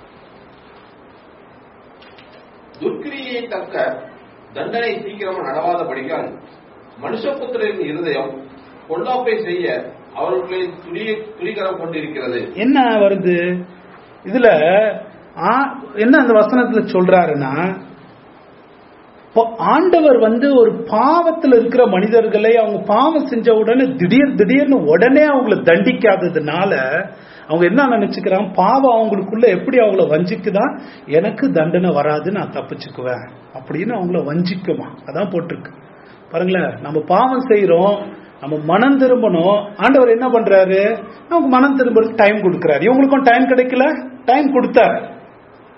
துர்க்கிரியை தக்க தண்டனை சீக்கிரம் நடவாதபடியால் மனுஷபுத்திரின் இருதயம் பொல்லாப்பை செய்ய அவர்களின் துணியை துணிகரம் கொண்டிருக்கிறது என்ன வருது இதுல ஆ- என்ன அந்த வசனத்துல சொல்றாருன்னா இப்போ ஆண்டவர் வந்து ஒரு பாவத்துல இருக்கிற மனிதர்களை அவங்க பாவம் செஞ்ச உடனே திடீர் திடீர்னு உடனே அவங்கள தண்டிக்காததுனால அவங்க என்ன நினைச்சுக்கிறாங்க பாவம் அவங்களுக்குள்ள எப்படி அவங்கள வஞ்சிக்குதா எனக்கு தண்டனை வராது நான் தப்பிச்சுக்குவேன் அப்படின்னு அவங்கள வஞ்சிக்குமா அதான் போட்டிருக்கு பாருங்களேன் நம்ம பாவம் செய்யறோம் நம்ம மனம் திரும்பணும் ஆண்டவர் என்ன பண்றாரு நமக்கு மனம் திரும்புறதுக்கு டைம் கொடுக்கறாரு இவங்களுக்கும் டைம் கிடைக்கல டைம் கொடுத்தாரு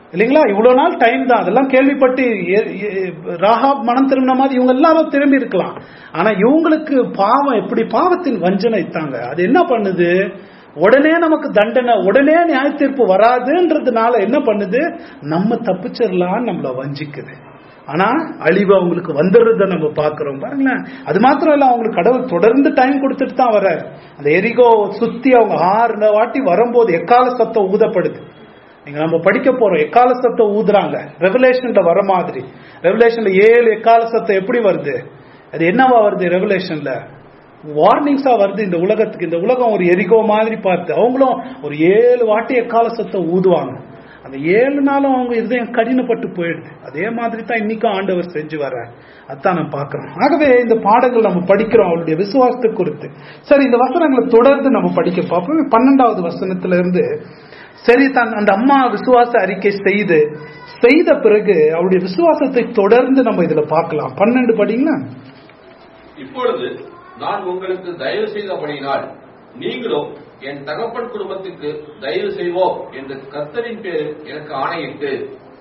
இல்லைங்களா இவ்வளவு நாள் டைம் தான் அதெல்லாம் கேள்விப்பட்டு ஏ- ஏ- ராகாப் மனம் திரும்பின மாதிரி இவங்க எல்லாரும் திரும்பி இருக்கலாம் ஆனா இவங்களுக்கு பாவம் எப்படி பாவத்தின் வஞ்சனை தாங்க அது என்ன பண்ணுது உடனே நமக்கு தண்டனை உடனே நியாய தீர்ப்பு வராதுன்றதுனால என்ன பண்ணுது நம்ம தப்பிச்சிடலாம் நம்மள வஞ்சிக்குது ஆனா அழிவு அவங்களுக்கு வந்துடுறத நம்ம பாக்குறோம் பாருங்களேன் அது மாத்திரம் இல்ல அவங்களுக்கு கடவுள் தொடர்ந்து டைம் கொடுத்துட்டு தான் வர்றாரு அந்த எரிகோ சுத்தி அவங்க ஆறு வாட்டி வரும்போது எக்கால சத்தம் ஊதப்படுது நீங்க நம்ம படிக்க போறோம் எக்கால சத்தம் ஊதுறாங்க ரெவலேஷன்ல வர மாதிரி ரெவலேஷன்ல ஏழு எக்கால சத்தம் எப்படி வருது அது என்னவா வருது ரெவலேஷன்ல வார்னிங்ஸா வருது இந்த உலகத்துக்கு இந்த உலகம் ஒரு எரிகோ மாதிரி பார்த்து அவங்களும் ஒரு ஏழு வாட்டி எக்கால சத்தம் ஊதுவாங்க அந்த ஏழு நாளும் அவங்க இருதயம் கடினப்பட்டு போயிடுது அதே மாதிரி தான் இன்னைக்கும் ஆண்டவர் செஞ்சு வர்றார் அதான் நம்ம பார்க்கிறோம் ஆகவே இந்த பாடங்கள் நம்ம படிக்கிறோம் அவளுடைய விசுவாசத்தை குறித்து சரி இந்த வசனங்களை தொடர்ந்து நம்ம படிக்க பார்ப்போம் பன்னெண்டாவது வசனத்துல இருந்து சரி தான் அந்த அம்மா விசுவாச அறிக்கை செய்து செய்த பிறகு அவருடைய விசுவாசத்தை தொடர்ந்து நம்ம இதுல பார்க்கலாம் பன்னெண்டு படிங்களா இப்பொழுது நான் உங்களுக்கு தயவு செய்தபடியினால் நீங்களும் என் தகப்பன் குடும்பத்துக்கு தயவு செய்வோம் என்று கர்த்தரின் பேரில் எனக்கு ஆணையிட்டு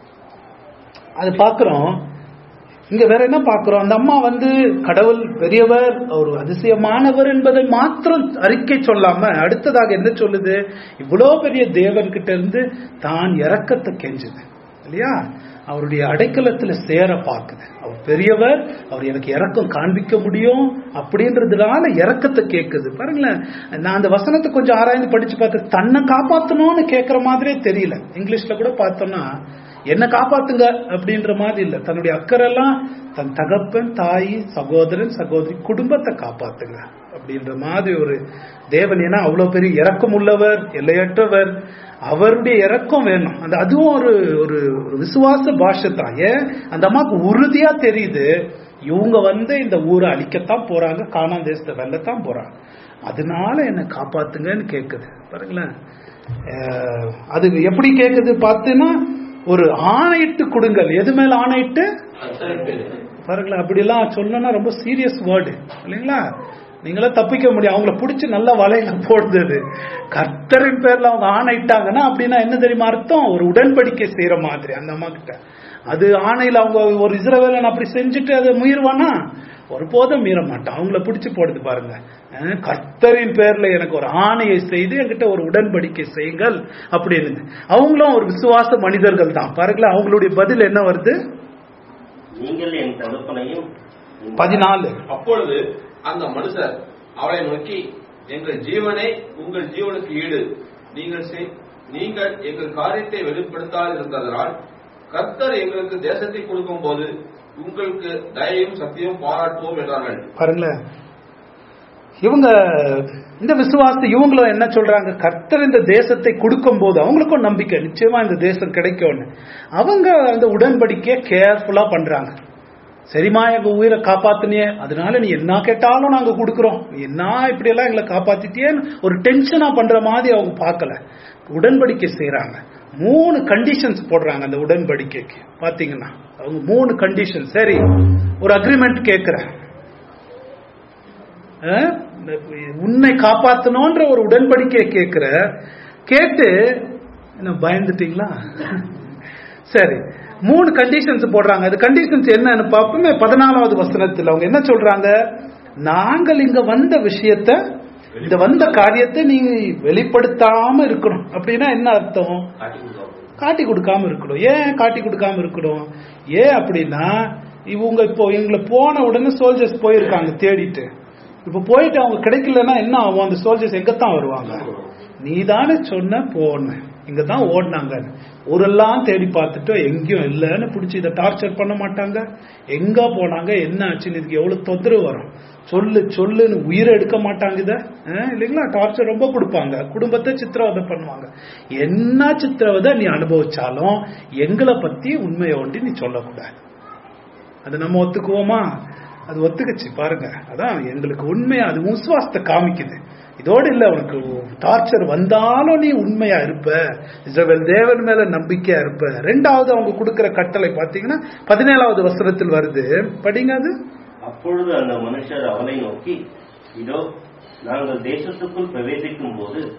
அது பார்க்கிறோம் இங்க வேற என்ன பார்க்கிறோம் அந்த அம்மா வந்து கடவுள் பெரியவர் ஒரு அதிசயமானவர் என்பதை மாத்திரம் அறிக்கை சொல்லாம அடுத்ததாக என்ன சொல்லுது இவ்வளோ பெரிய தேவன் கிட்ட இருந்து தான் இறக்கத்தை கெஞ்சுது இல்லையா அவருடைய அடைக்கலத்துல சேர பார்க்குது அவர் பெரியவர் அவர் எனக்கு இறக்கம் காண்பிக்க முடியும் அப்படின்றதுனால இறக்கத்தை கேட்குது பாருங்களேன் நான் அந்த வசனத்தை கொஞ்சம் ஆராய்ந்து படிச்சு பார்த்தேன் தன்னை காப்பாத்தணும்னு கேட்கிற மாதிரியே தெரியல இங்கிலீஷ்ல கூட பார்த்தோம்னா என்ன காப்பாத்துங்க அப்படின்ற மாதிரி இல்ல தன்னுடைய அக்கறையெல்லாம் தன் தகப்பன் தாய் சகோதரன் சகோதரி குடும்பத்தை காப்பாத்துங்க அப்படின்ற மாதிரி ஒரு தேவன் ஏன்னா அவ்வளவு பெரிய இரக்கம் உள்ளவர் எல்லையற்றவர் அவருடைய இரக்கம் வேணும் அந்த அதுவும் ஒரு ஒரு ஒரு விசுவாச பாஷை தான் ஏன் அந்த அம்மாவுக்கு உறுதியா தெரியுது இவங்க வந்து இந்த ஊரை அழிக்கத்தான் போறாங்க காணாம் தேசத்தை வெல்லத்தான் போறாங்க அதனால என்னை காப்பாத்துங்கன்னு கேக்குது பாருங்களேன் அஹ், அது எப்படி கேக்குது பார்த்தீங்கன்னா ஒரு ஆணையிட்டு கொடுங்கள் எது மேல ஆணையிட்டு கர்த்தரின் பேரில் பாருங்களேன் அப்படிலாம் சொல்லணும்னா ரொம்ப சீரியஸ் வேர்டு இல்லைங்களா நீங்களே தப்பிக்க முடியும் அவங்கள பிடிச்சி நல்ல வலையில போடுது கர்த்தரின் பேர்ல அவங்க ஆணையிட்டாங்கன்னா அப்படின்னா என்ன தெரியுமா அர்த்தம் ஒரு உடன்படிக்கை செய்யற மாதிரி அந்த அம்மா கிட்ட அது ஆணையில அவங்க ஒரு இஸ்ரவேலன் அப்படி செஞ்சுட்டு அதை மீறுவானா ஒருபோதும் மீற மாட்டான் அவங்கள பிடிச்சு போடுது பாருங்க அஹ், கர்த்தரின் பேர்ல எனக்கு ஒரு ஆணையை செய்து என்கிட்ட ஒரு உடன்படிக்கை செய்யுங்கள் அப்படின்னு அவங்களும் ஒரு விசுவாச மனிதர்கள் தான் பாருங்களேன் அவங்களுடைய பதில் என்ன வருது நீங்கள் என் தகப்பனையும் என் பதினாலு அப்பொழுது அந்த மனுஷர் அவளை நோக்கி எங்கள் ஜீவனை உங்கள் ஜீவனுக்கு ஈடு நீங்கள் செய்- நீங்கள் எங்கள் காரியத்தை வெளிப்படுத்தாது இருந்ததனால் கர்த்தர் எங்களுக்கு தேசத்தை கொடுக்கும் போது உங்களுக்கு தயையும் சத்தியம் பாராட்டுவோம் என்றார்கள் பாருங்களேன் இவங்க இந்த விசுவாசத்தை இவங்களும் என்ன சொல்றாங்க கர்த்தர் இந்த தேசத்தை கொடுக்கும் போது அவங்களுக்கும் நம்பிக்கை நிச்சயமா இந்த தேசம் கிடைக்கும்னு அவங்க அந்த உடன்படிக்கையை கேர்ஃபுல்லா பண்றாங்க சரிம்மா எங்க உயிரை காப்பாத்தினியே அதனால நீ என்ன கேட்டாலும் நாங்க கொடுக்குறோம் நீ என்ன இப்படி எல்லாம் எங்களை காப்பாத்திட்டியேன்னு ஒரு டென்ஷனா பண்ற மாதிரி அவங்க பார்க்கல உடன்படிக்கை செய்றாங்க மூணு கண்டிஷன்ஸ் போடுறாங்க அந்த உடன்படிக்கைக்கு பாத்தீங்கன்னா அவங்க மூணு கண்டிஷன் சரி ஒரு அக்ரிமெண்ட் கேட்கிறேன் அஹ், உன்னை காப்பாத்தணும்ன்ற ஒரு உடன்படிக்கையை கேட்கிற கேட்டு என்ன பயந்துட்டீங்களா சரி மூணு கண்டிஷன்ஸ் போடுறாங்க அது கண்டிஷன்ஸ் என்னன்னு பார்ப்போமே பதினாலாவது வசனத்தில் அவங்க என்ன சொல்றாங்க நாங்கள் இங்க வந்த விஷயத்த இந்த வந்த காரியத்தை நீங்க வெளிப்படுத்தாம இருக்கணும் அப்படின்னா என்ன அர்த்தம் காட்டி கொடுத்தோம் காட்டி கொடுக்காம இருக்கணும் ஏன் காட்டி கொடுக்காம இருக்கணும் ஏன் அப்படின்னா இவங்க இப்போ இவங்களை போன உடனே சோல்ஜர்ஸ் போயிருக்காங்க தேடிட்டு இப்போ போயிட்டு அவங்க கிடைக்கலன்னா என்ன ஆகும் அந்த சோல்ஜர்ஸ் எங்கத்தான் வருவாங்க நீ தானே சொன்ன போன இங்க தான் ஓடினாங்க ஊரெல்லாம் தேடி பார்த்துட்டு எங்கேயும் இல்லைன்னு பிடிச்சி இதை டார்ச்சர் பண்ண மாட்டாங்க எங்க போனாங்க என்ன ஆச்சுன்னு இதுக்கு எவ்வளவு தொந்தரவு வரும் சொல்லு சொல்லுன்னு உயிரை எடுக்க மாட்டாங்க இத அஹ், இல்லைங்களா டார்ச்சர் ரொம்ப கொடுப்பாங்க குடும்பத்தை சித்திரவதை பண்ணுவாங்க என்ன சித்திரவதை நீ அனுபவிச்சாலும் எங்களை பத்தி உண்மையை ஒண்டி நீ சொல்லக்கூடாது அது நம்ம ஒத்துக்குவோமா அது ஒத்துக்குச்சு பாருங்க அதான் எங்களுக்கு உண்மையா அது விசுவாசத்தை காமிக்குது இதோடு இல்ல உனக்கு டார்ச்சர் வந்தாலும் நீ உண்மையா இருப்ப இஸ்ரவேல் தேவன் மேல நம்பிக்கையா இருப்ப ரெண்டாவது அவங்க கொடுக்கிற கட்டளை பாத்தீங்கன்னா பதினேழாவது வசனத்தில் வருது படிங்க அது அப்பொழுது அந்த மனுஷர் அவனை நோக்கி இதோ நாங்கள் தேசத்துக்குள் பிரவேசிக்கும் போது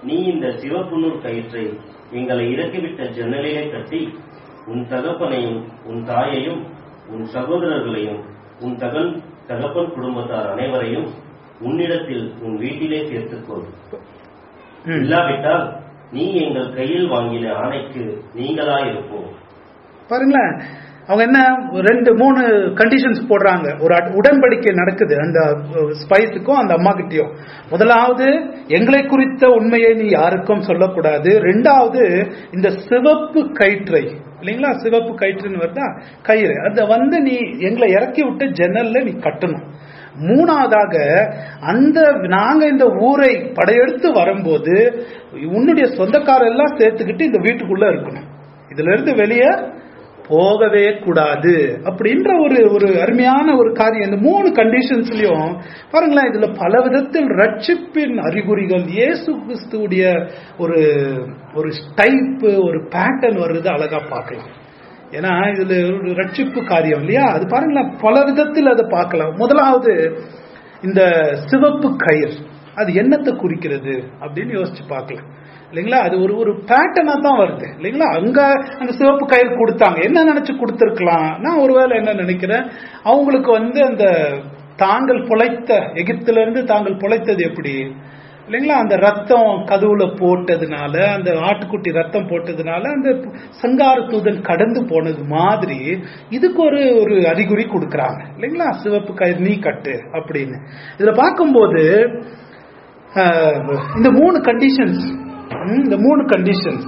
நீ இந்த சிவப்புநூல் கயிற்றை எங்களை இறக்கிவிட்ட ஜன்னலிலே கட்டி உன் தகப்பனையும் உன் தாயையும் உன் சகோதரர்களையும் உன் தகன் தகப்பன் குடும்பத்தார் அனைவரையும் உன்னிடத்தில் உன் வீட்டிலே சேர்த்துக்கொள் ம். இல்லாவிட்டால் நீ எங்கள் கையில் வாங்கின ஆணைக்கு நீங்களாயிருப்போம் பாருங்களேன் அவங்க என்ன ரெண்டு மூணு கண்டிஷன்ஸ் போடுறாங்க ஒரு அட்- உடன்படிக்கை நடக்குது அந்த ஸ்பைஸுக்கும் அந்த அம்மா கிட்டயும் முதலாவது எங்களை குறித்த உண்மையை நீ யாருக்கும் சொல்லக்கூடாது ரெண்டாவது இந்த சிவப்பு கயிற்றை இல்லைங்களா சிவப்பு கயிற்றுன்னு வருதா கயிறு அதை வந்து நீ எங்களை இறக்கி விட்டு ஜன்னல்ல நீ கட்டணும் மூணாவதாக அந்த நாங்க இந்த ஊரை படையெடுத்து வரும்போது உன்னுடைய சொந்தக்காரர் எல்லாம் சேர்த்துக்கிட்டு இந்த வீட்டுக்குள்ள இருக்கணும் இதுல இருந்து வெளியே போகவே கூடாது அப்படின்ற ஒரு ஒரு அருமையான ஒரு காரியம் இந்த மூணு கண்டிஷன்ஸ்லயும் பாருங்களேன் இதுல பல விதத்தில் ரட்சிப்பின் அறிகுறிகள் இயேசு கிறிஸ்துவுடைய ஒரு ஒரு டைப் ஒரு பேட்டர்ன் வர்றது அழகா பார்க்கலாம் ஏன்னா இதுல ஒரு ரட்சிப்பு காரியம் இல்லையா அது பாருங்களேன் பல விதத்தில் அதை பார்க்கலாம் முதலாவது இந்த சிவப்பு கயிறு அது என்னத்தை குறிக்கிறது அப்படின்னு யோசிச்சு பார்க்கலாம் இல்லைங்களா அது ஒரு ஒரு பேட்டர்னா தான் வருது இல்லைங்களா அங்க அந்த சிவப்பு கயிறு கொடுத்தாங்க என்ன நினைச்சு கொடுத்துருக்கலாம் நான் ஒருவேளை என்ன நினைக்கிறேன் அவங்களுக்கு வந்து அந்த தாங்கள் பொழைத்த எகிப்துல இருந்து தாங்கள் பொழைத்தது எப்படி இல்லைங்களா அந்த ரத்தம் கதவுல போட்டதுனால அந்த ஆட்டுக்குட்டி ரத்தம் போட்டதுனால அந்த சங்கார தூதன் கடந்து போனது மாதிரி இதுக்கு ஒரு ஒரு அறிகுறி கொடுக்கறாங்க இல்லைங்களா சிவப்பு கயிறு நீ கட்டு அப்படின்னு இதுல பார்க்கும்போது ஆஹ், இந்த மூணு கண்டிஷன்ஸ் இந்த மூணு கண்டிஷன்ஸ்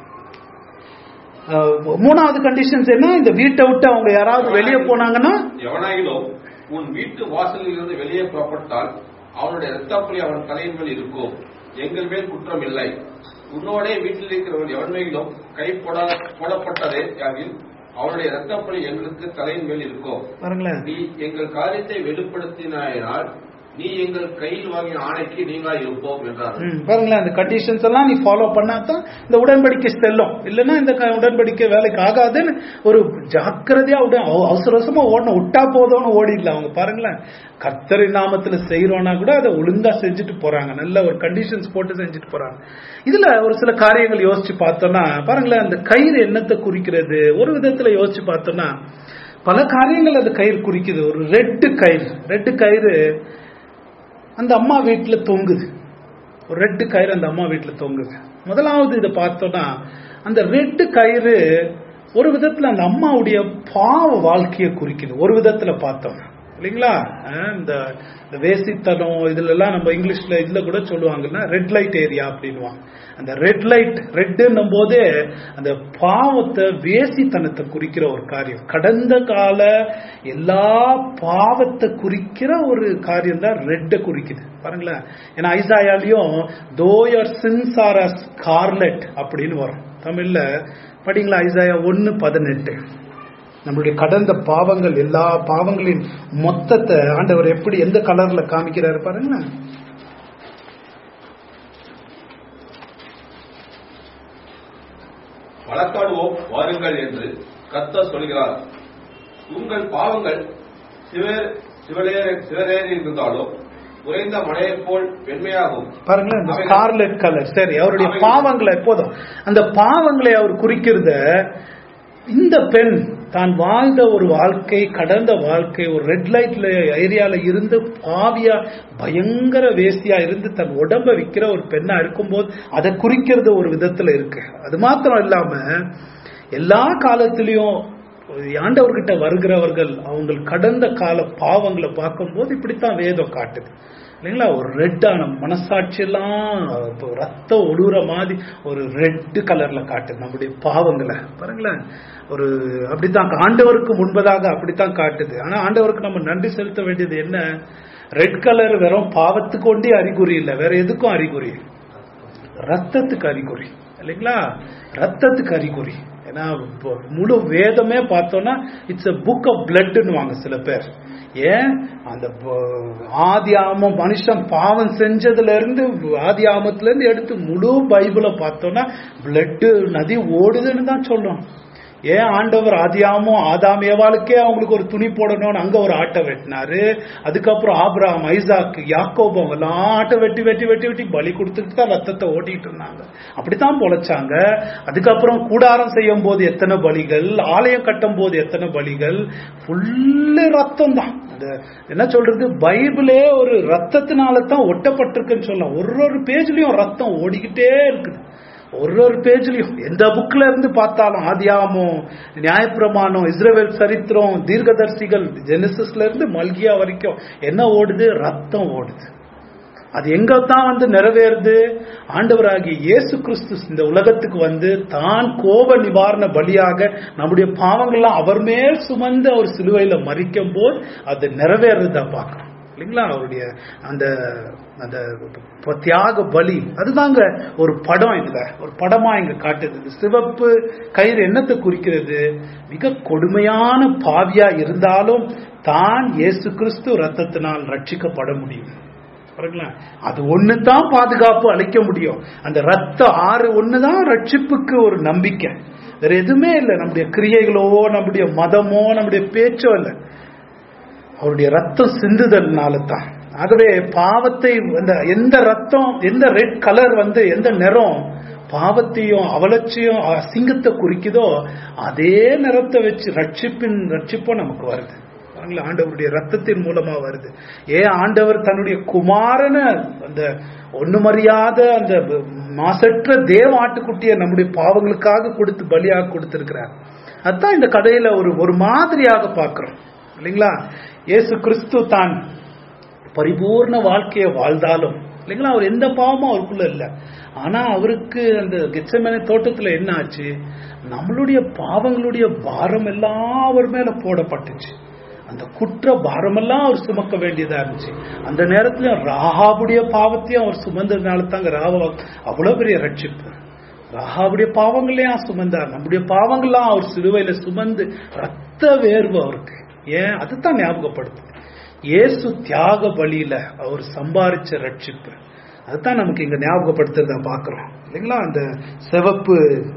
மூணாவது கண்டிஷன்ஸ் என்ன இந்த வீட்டை விட்டு அவங்க யாராவது வெளியே போனாங்கன்னா எவனாயிலும் உன் வீட்டு வாசலில் இருந்து வெளியே புறப்பட்டால் அவனுடைய இரத்தப்பழி அவன் தலையின் மேல் இருக்கும் எங்கள் மேல் குற்றம் இல்லை உன்னோடே வீட்டில் இருக்கிறவன் எவன் மேலும் கை போட போடப்பட்டதே யாகில் அவனுடைய இரத்தப்பழி எங்களுக்கு தலையின் மேல் இருக்கும் பாருங்களேன் நீ எங்கள் காரியத்தை வெளிப்படுத்தினாயினால் நீ எங்கள் கையில் வாங்கிய ஆணைக்கு நீங்களா இருப்போம் என்றார் ம், பாருங்களேன் அந்த கண்டிஷன்ஸ் எல்லாம் நீ ஃபாலோ பண்ணாதான் இந்த உடன்படிக்கை செல்லும் இல்லைன்னா இந்த க- உடன்படிக்கை வேலைக்கு ஆகாதுன்னு ஒரு ஜாக்கிரதையா விட அவ- அவசர அவசரமா ஓடணும் விட்டா போதும்னு ஓடிடல அவங்க பாருங்களேன் கர்த்தரி நாமத்துல செய்யறோம்னா கூட அதை ஒழுங்கா செஞ்சுட்டு போறாங்க நல்ல ஒரு கண்டிஷன்ஸ் போட்டு செஞ்சுட்டு போறாங்க இதுல ஒரு சில காரியங்கள் யோசிச்சு பார்த்தோம்னா பாருங்களேன் அந்த கயிறு என்னத்தை குறிக்கிறது ஒரு விதத்துல யோசிச்சு பார்த்தோம்னா பல காரியங்கள் அது கயிறு குறிக்குது ஒரு ரெட்டு கயிறு ரெட்டு கயிறு அந்த அம்மா வீட்டுல தொங்குது ஒரு ரெட்டு கயிறு அந்த அம்மா வீட்டுல தொங்குது முதலாவது இதை பார்த்தோம்னா அந்த ரெட்டு கயிறு ஒரு விதத்துல அந்த அம்மாவுடைய பாவ வாழ்க்கையை குறிக்குது ஒரு விதத்துல பார்த்தோம்னா இல்லைங்களா அஹ் இந்த இந்த வேசித்தனம் இதுல எல்லாம் நம்ம இங்கிலீஷ்ல இதுல கூட சொல்லுவாங்கன்னா ரெட் லைட் ஏரியா அப்படின்வாங்க அந்த ரெட் லைட் ரெட்டுன்னும் போதே அந்த பாவத்தை வேசித்தனத்தை குறிக்கிற ஒரு காரியம் கடந்த கால எல்லா பாவத்தை குறிக்கிற ஒரு காரியம் தான் ரெட்டை குறிக்குது பாருங்களேன் ஏன்னா ஐசாயாலையும் தோயர் சின்ஸ் ஆர் ஸ்கார்லெட் அப்படின்னு வரும் தமிழ்ல படிங்களா ஐசாயா ஒன்னு பதினெட்டு நம்மளுடைய கடந்த பாவங்கள் எல்லா பாவங்களின் மொத்தத்தை ஆண்டவர் எப்படி எந்த கலர்ல காமிக்கிறாரு பாருங்களேன் வழக்காடுவோம் வாருங்கள் என்று கர்த்தர் சொல்கிறார் உங்கள் பாவங்கள் சிவர் சிவலேற சிவரேறி இருந்தாலும் குறைந்த மழையைப் போல் வெண்மையாகும் பாருங்களேன் இந்த அவைகள் ஸ்கார்லெட் கலர் சரி அவருடைய அவைகள் பாவங்களை போதும் அந்த பாவங்களை அவர் குறிக்கிறத இந்த பெண் தான் வாழ்ந்த ஒரு வாழ்க்கை கடந்த வாழ்க்கை ஒரு ரெட் லைட்ல ஏரியால இருந்து பாவியா பயங்கர வேசியா இருந்து தன் உடம்ப விக்கிற ஒரு பெண்ணா இருக்கும்போது அதை குறிக்கிறது ஒரு விதத்துல இருக்கு அது மாத்திரம் இல்லாம எல்லா காலத்திலையும் ஆண்டவர்கிட்ட வருகிறவர்கள் அவங்க கடந்த கால பாவங்களை பார்க்கும்போது இப்படித்தான் வேதம் காட்டுது இல்லைங்களா ஒரு ரெட்டான மனசாட்சியெல்லாம் இப்போ ரத்தம் ஒடுற மாதிரி ஒரு ரெட் கலர்ல காட்டுது நம்முடைய பாவங்களை பாருங்களேன் ஒரு அப்படித்தான் ஆண்டவருக்கு முன்பதாக அப்படித்தான் காட்டுது ஆனா ஆண்டவருக்கு நம்ம நன்றி செலுத்த வேண்டியது என்ன ரெட் கலர் வெறும் பாவத்துக்கு ஒண்டே அறிகுறி இல்லை வேற எதுக்கும் அறிகுறி ரத்தத்துக்கு அறிகுறி இல்லைங்களா ரத்தத்துக்கு அறிகுறி ஏன்னா இப்போ முழு வேதமே பார்த்தோம்னா இட்ஸ் a புக் ஆஃப் பிளட்னு வாங்க சில பேர் ஏன் அந்த ப- ஆதி ஆமம் மனுஷன் பாவம் செஞ்சதுல இருந்து ஆதி ஆமத்துல இருந்து எடுத்து முழு பைபிளை பார்த்தோம்னா பிளட் நதி ஓடுதுன்னு தான் சொல்லும் ஏன் ஆண்டவர் ஆதியாமோ ஆதாம் ஏவாளுக்கே அவங்களுக்கு ஒரு துணி போடணும்னு அங்க ஒரு ஆட்டை வெட்டினாரு அதுக்கப்புறம் ஆபிரகாம் ஐசாக் யாக்கோபம் எல்லாம் ஆட்டை வெட்டி வெட்டி வெட்டி வெட்டி பலி கொடுத்துட்டு தான் ரத்தத்தை ஓட்டிட்டு இருந்தாங்க அப்படித்தான் பொழைச்சாங்க அதுக்கப்புறம் கூடாரம் செய்யும் போது எத்தனை பலிகள் ஆலயம் கட்டும் போது எத்தனை பலிகள் ஃபுல்லு ரத்தம் தான் அந்த என்ன சொல்றது பைபிளே ஒரு ரத்தத்தினால தான் ஒட்டப்பட்டிருக்குன்னு சொல்லலாம் ஒரு ஒரு பேஜ்லயும் ரத்தம் ஓடிக்கிட்டே இருக்குது ஒரு ஒரு பேஜ்லயும் எந்த புக்ல இருந்து பார்த்தாலும் ஆதியாமம் நியாயப்பிரமாணம் இஸ்ரேல் சரித்திரம் தீர்க்கதர்சிகள் ஜெனிசிஸ்ல இருந்து மல்கியா வரைக்கும் என்ன ஓடுது ரத்தம் ஓடுது அது எங்க தான் வந்து நிறைவேறுது ஆண்டவராகிய இயேசு கிறிஸ்து இந்த உலகத்துக்கு வந்து தான் கோப நிவாரண பலியாக நம்முடைய பாவங்கள்லாம் அவர் மேல் சுமந்து அவர் சிலுவையில மறிக்கும் போது அது நிறைவேறதா பார்க்கணும் இல்லைங்களா அவருடைய அந்த அந்த ப- தியாக பலி அதுதாங்க ஒரு படம் இதுல ஒரு படமா இங்க காட்டுது இந்த சிவப்பு கயிறு என்னத்தை குறிக்கிறது மிக கொடுமையான பாவியா இருந்தாலும் தான் இயேசு கிறிஸ்து ரத்தத்தினால் ரட்சிக்கப்பட முடியும் பாருங்களேன் அது ஒண்ணுதான் பாதுகாப்பு அளிக்க முடியும் அந்த ரத்த ஆறு ஒண்ணுதான் ரட்சிப்புக்கு ஒரு நம்பிக்கை வேற எதுவுமே இல்லை நம்முடைய கிரியைகளோ நம்முடைய மதமோ நம்முடைய பேச்சோ இல்லை அவருடைய ரத்தம் சிந்துதல்னால தான் ஆகவே பாவத்தை அந்த எந்த ரத்தம் எந்த ரெட் கலர் வந்து எந்த நிறம் பாவத்தையும் அவலட்சியும் அசிங்கத்தை குறிக்குதோ அதே நிறத்தை வச்சு ரட்சிப்பின் ரட்சிப்பும் நமக்கு வருது பாருங்களேன், ஆண்டவருடைய ரத்தத்தின் மூலமா வருது ஏன் ஆண்டவர் தன்னுடைய குமாரன அந்த ஒண்ணுமறியாத அந்த மாசற்ற தேவ ஆட்டுக்குட்டியை நம்முடைய பாவங்களுக்காக கொடுத்து பலியாக கொடுத்திருக்கிறார் அதான் இந்த கதையில ஒரு ஒரு மாதிரியாக பார்க்கிறோம் இல்லைங்களா இயேசு கிறிஸ்து தான் பரிபூர்ண வாழ்க்கையை வாழ்ந்தாலும் இல்லைங்களா அவர் எந்த பாவமும் அவருக்குள்ள இல்லை ஆனா அவருக்கு அந்த கெச்சமேன தோட்டத்துல என்ன ஆச்சு நம்மளுடைய பாவங்களுடைய பாரம் எல்லாம் அவர் மேல போடப்பட்டுச்சு அந்த குற்ற பாரமெல்லாம் அவர் சுமக்க வேண்டியதா இருந்துச்சு அந்த நேரத்துல ராகாவுடைய பாவத்தையும் அவர் சுமந்ததுனால தாங்க ராவா அவ்வளவு பெரிய ரட்சிப்பு ராகாவுடைய பாவங்களையும் சுமந்தார் நம்முடைய பாவங்கள்லாம் அவர் சிலுவையில சுமந்து ரத்த வேர்வு அவருக்கு ஏன் அதுதான் ஞாபகப்படுத்து இயேசு தியாக பலியில அவர் சம்பாரிச்ச ரட்சிப்பு அதுதான் நமக்கு இங்க ஞாபகப்படுத்துறத பாக்குறோம் இல்லைங்களா அந்த சிவப்பு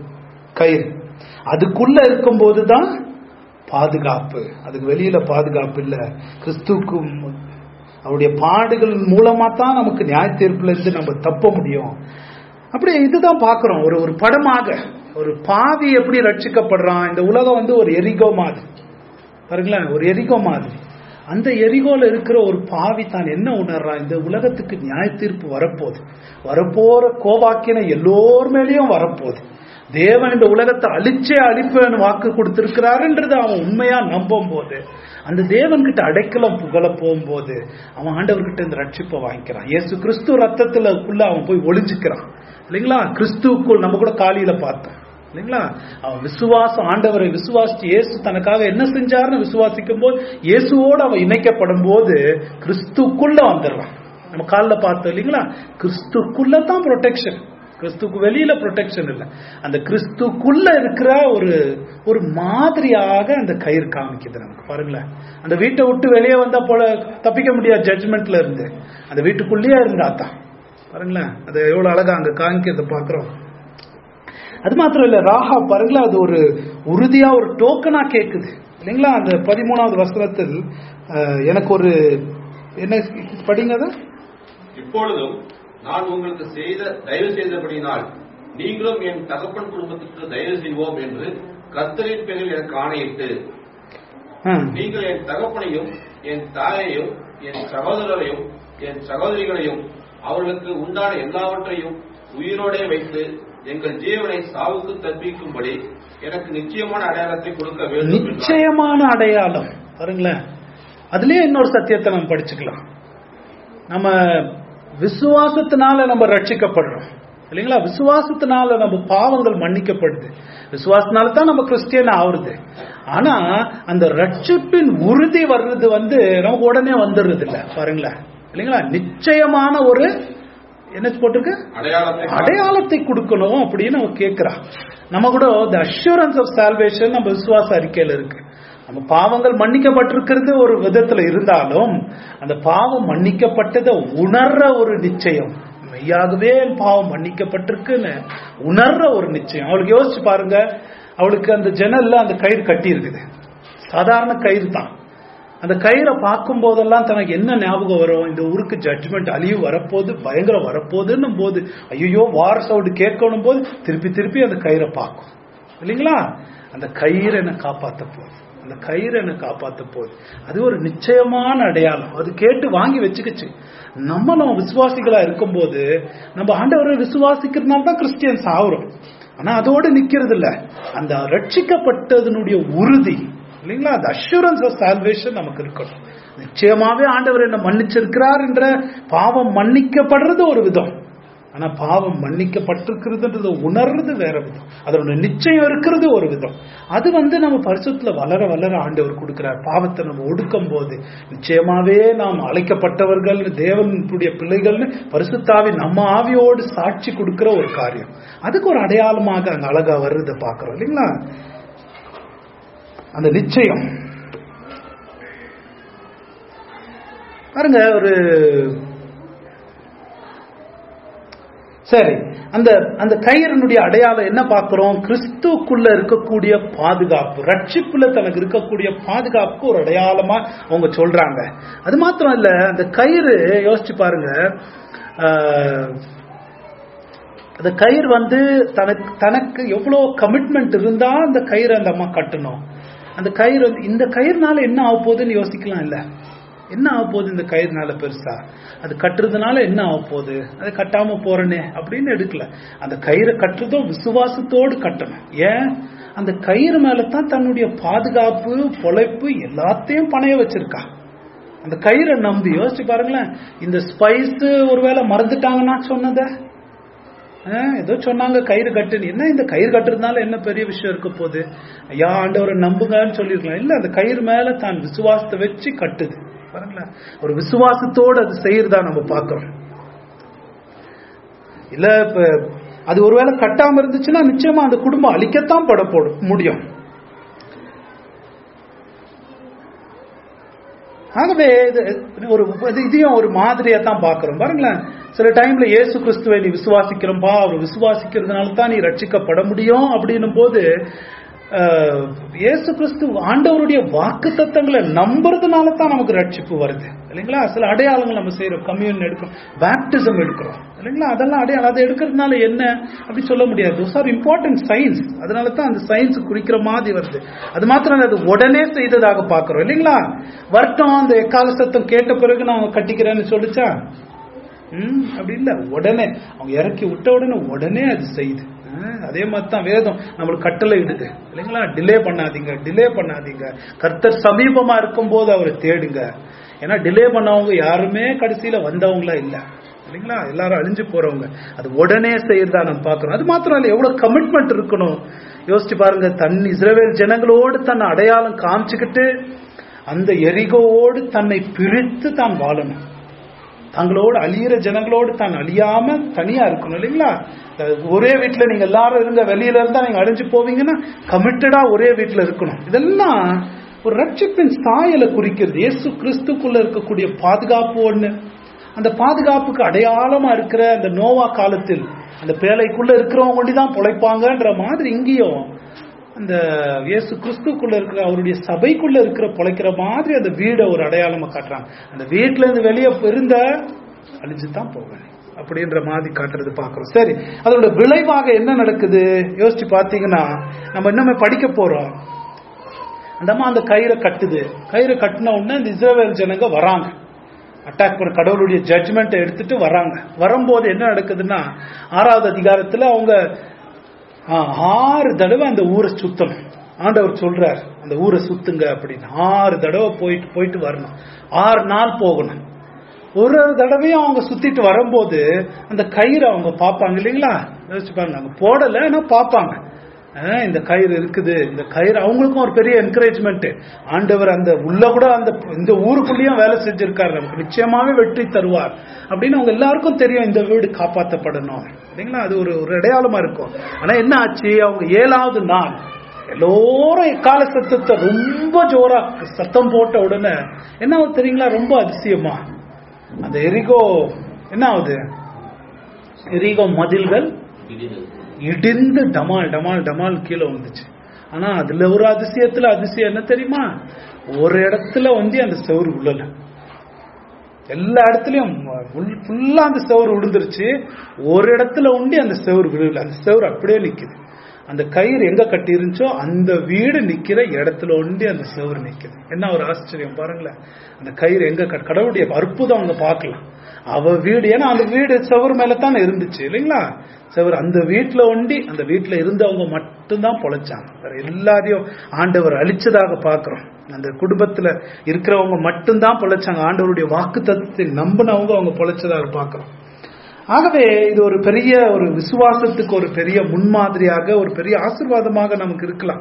கயிறு அதுக்குள்ள இருக்கும்போது தான் பாதுகாப்பு அதுக்கு வெளியில பாதுகாப்பு இல்ல கிறிஸ்துக்கும் அவருடைய பாடுகள் மூலமா தான் நமக்கு நியாய தீர்ப்புல இருந்து நம்ம தப்ப முடியும் அப்படி இதுதான் பார்க்கிறோம் ஒரு ஒரு படமாக ஒரு பாவி எப்படி ரட்சிக்கப்படுறான் இந்த உலகம் வந்து ஒரு எரிகோ மாதிரி பாருங்களேன் ஒரு எரிகோ மாதிரி அந்த எரிகோல இருக்கிற ஒரு பாவி தான் என்ன உணர்றான் இந்த உலகத்துக்கு நியாய தீர்ப்பு வரப்போகுது வரப்போற கோவாக்கின எல்லோர் மேலேயும் வரப்போகுது தேவன் இந்த உலகத்தை அழிச்சே அழிப்பேன்னு வாக்கு கொடுத்திருக்கிறாருன்றது அவன் உண்மையா நம்பும் போது அந்த தேவன் கிட்ட அடைக்கலம் புகழ போகும்போது அவன் ஆண்டவர்கிட்ட இந்த ரட்சிப்பை வாங்கிக்கிறான் இயேசு கிறிஸ்து ரத்தத்துல உள்ள அவன் போய் ஒளிஞ்சுக்கிறான் இல்லைங்களா கிறிஸ்துவுக்குள் நம்ம கூட காலியில பார்த்தோம் இல்லைங்களா அவன் விசுவாசம் ஆண்டவரை விசுவாசிச்சு இயேசு தனக்காக என்ன செஞ்சாருன்னு விசுவாசிக்கும் போது இயேசுவோடு அவன் இணைக்கப்படும் போது கிறிஸ்துக்குள்ள வந்துடுறான் நம்ம காலில் பார்த்தோம் இல்லைங்களா கிறிஸ்துக்குள்ள தான் ப்ரொடெக்ஷன் கிறிஸ்துக்கு வெளியில ப்ரொடெக்ஷன் இல்லை அந்த கிறிஸ்துக்குள்ள இருக்கிற ஒரு ஒரு மாதிரியாக அந்த கயிறு காமிக்குது நமக்கு பாருங்களேன் அந்த வீட்டை விட்டு வெளியே வந்தா போல தப்பிக்க முடியாது ஜட்ஜ்மெண்ட்ல இருந்து அந்த வீட்டுக்குள்ளேயே இருந்தா தான் பாருங்களேன் அது எவ்வளவு அழகா அங்க காமிக்கிறத பாக்குறோம் அது மாத்திரம் இல்ல ராஹா பாருங்களேன் அது ஒரு உறுதியா ஒரு டோக்கனா கேக்குது இல்லைங்களா அந்த பதிமூணாவது வசனத்தில் அஹ், எனக்கு ஒரு என்ன படிங்க அதை இப்பொழுதும் நான் உங்களுக்கு செய்த தயவு செய்தபடியினால் நீங்களும் என் தகப்பன் குடும்பத்திற்கு தயவு செய்வோம் என்று கர்த்தரின் பேரில் எனக்கு ஆணையிட்டு ஆ. நீங்கள் என் தகப்பனையும் என் தாயையும் என் சகோதரரையும் என் சகோதரிகளையும் அவர்களுக்கு உண்டான எல்லாவற்றையும் உயிரோடே வைத்து எங்கள் ஜீவனை சாவுக்கு தப்பிக்கும்படி எனக்கு நிச்சயமான அடையாளத்தை கொடுக்க வேண்டும் என்றார். நிச்சயமான அடையாளம் பாருங்களேன் அதுலயே இன்னொரு சத்தியத்தை நம்ம படிச்சுக்கலாம் நம்ம விசுவாசத்தினால நம்ம ரட்சிக்கப்படுறோம் இல்லைங்களா விசுவாசத்தினால நம்ம பாவங்கள் மன்னிக்கப்படுது விசுவாசத்தினால தான் நம்ம கிறிஸ்டியன் ஆகுறது ஆனா அந்த ரட்சிப்பின் உறுதி வர்றது வந்து நமக்கு உடனே வந்துடுறது இல்ல பாருங்களேன் இல்லைங்களா நிச்சயமான ஒரு என்ன போட்டிருக்கு அடையாளத்தை அடையாளத்தை கொடுக்கணும் அப்படின்னு அவன் கேட்கிறான் நம்ம கூட த அஷூரன்ஸ் ஆஃப் சால்வேஷன் நம்ம விசுவாச அறிக்கையில இருக்கு நம்ம பாவங்கள் மன்னிக்கப்பட்டிருக்கிறது ஒரு விதத்துல இருந்தாலும் அந்த பாவம் மன்னிக்கப்பட்டதை உணர்ற ஒரு நிச்சயம் மெய்யாகவே என் பாவம் மன்னிக்கப்பட்டிருக்குன்னு உணர்ற ஒரு நிச்சயம் அவளுக்கு யோசிச்சு பாருங்க அவளுக்கு அந்த ஜன்னல்ல அந்த கயிறு கட்டி இருக்குது சாதாரண கயிறு தான் அந்த கயிறை பார்க்கும் போதெல்லாம் தனக்கு என்ன ஞாபகம் வரும் இந்த ஊருக்கு ஜட்ஜ்மெண்ட் அழிவு வரப்போகுது பயங்கரம் வரப்போகுதுன்னும் போது ஐயோ வார சவுண்டு கேட்கணும் போது திருப்பி திருப்பி அந்த கயிறை பார்க்கும் இல்லைங்களா அந்த கயிறு என்னை காப்பாத்த போகுது அந்த கயிறு என்னை காப்பாத்த போகுது அது ஒரு நிச்சயமான அடையாளம் அது கேட்டு வாங்கி வச்சுக்கிச்சு நம்ம நம்ம விசுவாசிகளா இருக்கும்போது நம்ம ஆண்டவரை விசுவாசிக்கிறதுனால தான் கிறிஸ்டியன்ஸ் ஆகுறோம் ஆனா அதோடு நிக்கிறது இல்ல அந்த ரட்சிக்கப்பட்டதனுடைய உறுதி இல்லைங்களா அந்த அஷூரன்ஸ் ஆஃப் சால்வேஷன் நமக்கு இருக்கணும் நிச்சயமாவே ஆண்டவர் என்ன மன்னிச்சிருக்கிறார் என்ற பாவம் மன்னிக்கப்படுறது ஒரு விதம் ஆனா பாவம் மன்னிக்கப்பட்டிருக்கிறதுன்றது உணர்றது வேற விதம் அதோட நிச்சயம் இருக்கிறது ஒரு விதம் அது வந்து நம்ம பரிசுத்துல வளர வளர ஆண்டவர் கொடுக்கிறார் பாவத்தை நம்ம ஒடுக்கும் போது நிச்சயமாவே நாம் அழைக்கப்பட்டவர்கள் தேவனுடைய பிள்ளைகள்னு பரிசுத்தாவி நம்ம ஆவியோடு சாட்சி கொடுக்கிற ஒரு காரியம் அதுக்கு ஒரு அடையாளமாக அங்க அழகா வர்றதை பாக்குறோம் இல்லைங்களா அந்த நிச்சயம் பாருங்க ஒரு சரி அந்த அந்த கயிறனுடைய அடையாளம் என்ன பார்க்கிறோம் கிறிஸ்துக்குள்ள இருக்கக்கூடிய பாதுகாப்பு ரட்சிப்புல தனக்கு இருக்கக்கூடிய பாதுகாப்புக்கு ஒரு அடையாளமா அவங்க சொல்றாங்க அது மாத்திரம் இல்ல அந்த கயிறு யோசிச்சு பாருங்க ஆஹ், அந்த கயிறு வந்து தனக்கு தனக்கு எவ்வளவு கமிட்மெண்ட் இருந்தா அந்த கயிறு அந்த அம்மா கட்டணும் அந்த கயிறு வந்து இந்த கயிறுனால என்ன ஆக போகுதுன்னு யோசிக்கலாம் இல்ல என்ன ஆக போகுது இந்த கயிறுனால பெருசா அது கட்டுறதுனால என்ன ஆக போகுது அது கட்டாம போறனே அப்படின்னு எடுக்கல அந்த கயிறை கட்டுறதும் விசுவாசத்தோடு கட்டணும் ஏன் அந்த கயிறு மேல தான் தன்னுடைய பாதுகாப்பு பொழைப்பு எல்லாத்தையும் பணைய வச்சிருக்கா அந்த கயிறை நம்பி யோசிச்சு பாருங்களேன் இந்த ஸ்பைஸ் ஒருவேளை மறந்துட்டாங்கன்னா சொன்னதை ஆ, ஏதோ சொன்னாங்க கயிறு கட்டுன்னு என்ன இந்த கயிறு கட்டுறதுனால என்ன பெரிய விஷயம் இருக்க போகுது ஐயா ஆண்டவரை நம்புங்கன்னு சொல்லியிருக்கலாம் இல்ல அந்த கயிறு மேல தான் விசுவாசத்தை வச்சு கட்டுது பாருங்களேன் ஒரு விசுவாசத்தோடு அது செய்யறதா நம்ம பார்க்கிறோம் இல்ல இப்ப அது ஒருவேளை கட்டாம இருந்துச்சுன்னா நிச்சயமா அந்த குடும்பம் அழிக்கத்தான் பட போடும் முடியும் ஆகவே இது ஒரு இது- இதையும் ஒரு மாதிரியா தான் பார்க்கிறோம் பாருங்களேன் சில டைம்ல இயேசு கிறிஸ்துவை நீ விசுவாசிக்கிறோம்பா அவர் விசுவாசிக்கிறதுனால தான் நீ ரட்சிக்கப்பட முடியும் அப்படின்னும் போது அஹ், இயேசு கிறிஸ்து ஆண்டவருடைய வாக்கு தத்தங்களை நம்புறதுனால தான் நமக்கு ரட்சிப்பு வருது இல்லைங்களா சில அடையாளங்கள் நம்ம செய்யறோம் கம்யூன் எடுக்கிறோம் பேப்டிசம் எடுக்கிறோம் இல்லைங்களா அதெல்லாம் அடையாளம் அதை எடுக்கிறதுனால என்ன அப்படி சொல்ல முடியாது தோஸ் ஆர் இம்பார்ட்டன்ட் சயின்ஸ் அதனால தான் அந்த சயின்ஸ் குறிக்கிற மாதிரி வருது அது மாத்திரம் இல்ல, அது உடனே செய்ததாக பார்க்கிறோம் இல்லைங்களா வருத்தம் அந்த எக்கால சத்தம் கேட்ட பிறகு நான் கட்டிக்கிறேன்னு சொல்லிச்சா ம் அப்படி இல்ல உடனே அவங்க இறக்கி விட்ட உடனே உடனே அது செய்யுது ஆ, அதே மாதிரி தான் வேதம் நம்மளுக்கு கட்டளை இடுது இல்லைங்களா டிலே பண்ணாதீங்க டிலே பண்ணாதீங்க கர்த்தர் சமீபமா இருக்கும்போது அவரை தேடுங்க ஏன்னா டிலே பண்ணவங்க யாருமே கடைசியில வந்தவங்களா இல்ல இல்லைங்களா எல்லாரும் அழிஞ்சு போறவங்க அது உடனே செய்யறதா நம்ம பார்க்கறோம் அது மாத்திரம் இல்ல எவ்வளவு கமிட்மெண்ட் இருக்கணும் யோசிச்சு பாருங்க தன் இஸ்ரவேல் ஜனங்களோடு தன்னை அடையாளம் காமிச்சுக்கிட்டு அந்த எரிகோவோடு தன்னை பிரித்து தான் வாழணும் தங்களோடு அழியிற ஜனங்களோடு தான் அழியாம தனியா இருக்கணும் இல்லைங்களா அஹ் ஒரே வீட்டுல நீங்க எல்லாரும் இருங்க வெளியில இருந்தா நீங்க அழிஞ்சு போவீங்கன்னா கமிட்டடா ஒரே வீட்டுல இருக்கணும் இதெல்லாம் ஒரு ரட்சிப்பின் சாயலை குறிக்கிறது இயேசு கிறிஸ்துக்குள்ள இருக்கக்கூடிய பாதுகாப்பு ஒண்ணு அந்த பாதுகாப்புக்கு அடையாளமா இருக்கிற அந்த நோவா காலத்தில் அந்த பேழைக்குள்ள இருக்கிறவங்க ஒண்டி தான் பொழைப்பாங்கன்ற மாதிரி இங்கேயும் அந்த இயேசு கிறிஸ்துக்குள்ள இருக்கிற அவருடைய சபைக்குள்ள இருக்கிற பொழைக்கிற மாதிரி அந்த வீடை ஒரு அடையாளமா காட்டுறாங்க அந்த வீட்டுல இருந்து வெளியே இருந்த அழிஞ்சு தான் போவேன் அப்படின்ற மாதிரி காட்டுறது பார்க்கிறோம் சரி அதோட விளைவாக என்ன நடக்குது யோசிச்சு பார்த்தீங்கன்னா நம்ம இன்னுமே படிக்க போறோம் அந்த அம்மா அந்த கயிறை கட்டுது கயிறை கட்டின உடனே இந்த இஸ்ரவேல் ஜனங்க வராங்க அட்டாக் பண்ண கடவுளுடைய ஜட்ஜ்மெண்ட்டை எடுத்துட்டு வராங்க வரும்போது என்ன நடக்குதுன்னா ஆறாவது அதிகாரத்துல அவங்க ஆ, ஆறு தடவை அந்த ஊரை சுத்தணும் ஆண்டவர் சொல்றார் அந்த ஊரை சுத்துங்க அப்படின்னு ஆறு தடவை போயிட்டு போயிட்டு வரணும் ஆறு நாள் போகணும் ஒரு ஒரு தடவையும் அவங்க சுத்திட்டு வரும்போது அந்த கயிறு அவங்க பார்ப்பாங்க இல்லைங்களா யோசிச்சு பாருங்க அவங்க போடல ஆனா பார்ப்பாங்க ஆ, இந்த கயிறு இருக்குது இந்த கயிறு அவங்களுக்கும் ஒரு பெரிய என்கரேஜ்மெண்ட் ஆண்டவர் அந்த உள்ள கூட அந்த இந்த ஊருக்குள்ளேயும் வேலை செஞ்சிருக்காரு நமக்கு நிச்சயமாவே வெற்றி தருவார் அப்படின்னு அவங்க எல்லாருக்கும் தெரியும் இந்த வீடு காப்பாற்றப்படணும் இல்லைங்களா அது ஒரு ஒரு அடையாளமா இருக்கும் ஆனா என்ன ஆச்சு அவங்க ஏழாவது நாள் எல்லோரும் எக்கால சத்தத்தை ரொம்ப ஜோரா சத்தம் போட்ட உடனே என்ன ஆகுது தெரியுங்களா ரொம்ப அதிசயமா அந்த எரிகோ என்ன ஆகுது எரிகோ மதில்கள் இடிந்து டமால் டமால் டமால் கீழே வந்துச்சு ஆனா அதுல ஒரு அதிசயத்துல அதிசயம் என்ன தெரியுமா ஒரு இடத்துல வந்து அந்த செவுரு உள்ளல எல்லா இடத்துலயும் ஃபுல்லா அந்த செவுரு விழுந்துருச்சு ஒரு இடத்துல உண்டி அந்த செவுரு விழுல அந்த செவுரு அப்படியே நிக்குது அந்த கயிறு எங்க கட்டி இருந்துச்சோ அந்த வீடு நிக்கிற இடத்துல ஒண்டி அந்த செவுரு நிக்குது என்ன ஒரு ஆச்சரியம் பாருங்களேன் அந்த கயிறு எங்க கட்- கடவுளுடைய அற்புதம் அங்க பார்க்கலாம் அவ வீடு ஏன்னா அந்த வீடு செவுரு மேல தானே இருந்துச்சு இல்லைங்களா செவுரு அந்த வீட்டுல ஒண்டி அந்த வீட்டுல இருந்தவங்க மட்டும்தான் பொழைச்சாங்க வேற எல்லாரையும் ஆண்டவர் அழிச்சதாக பாக்குறோம் அந்த குடும்பத்துல இருக்கிறவங்க மட்டும்தான் பொழைச்சாங்க ஆண்டவருடைய வாக்கு தத்துவத்தை நம்பினவங்க அவங்க பொழைச்சதாக பாக்குறோம் ஆகவே இது ஒரு பெரிய ஒரு விசுவாசத்துக்கு ஒரு பெரிய முன்மாதிரியாக ஒரு பெரிய ஆசீர்வாதமாக நமக்கு இருக்கலாம்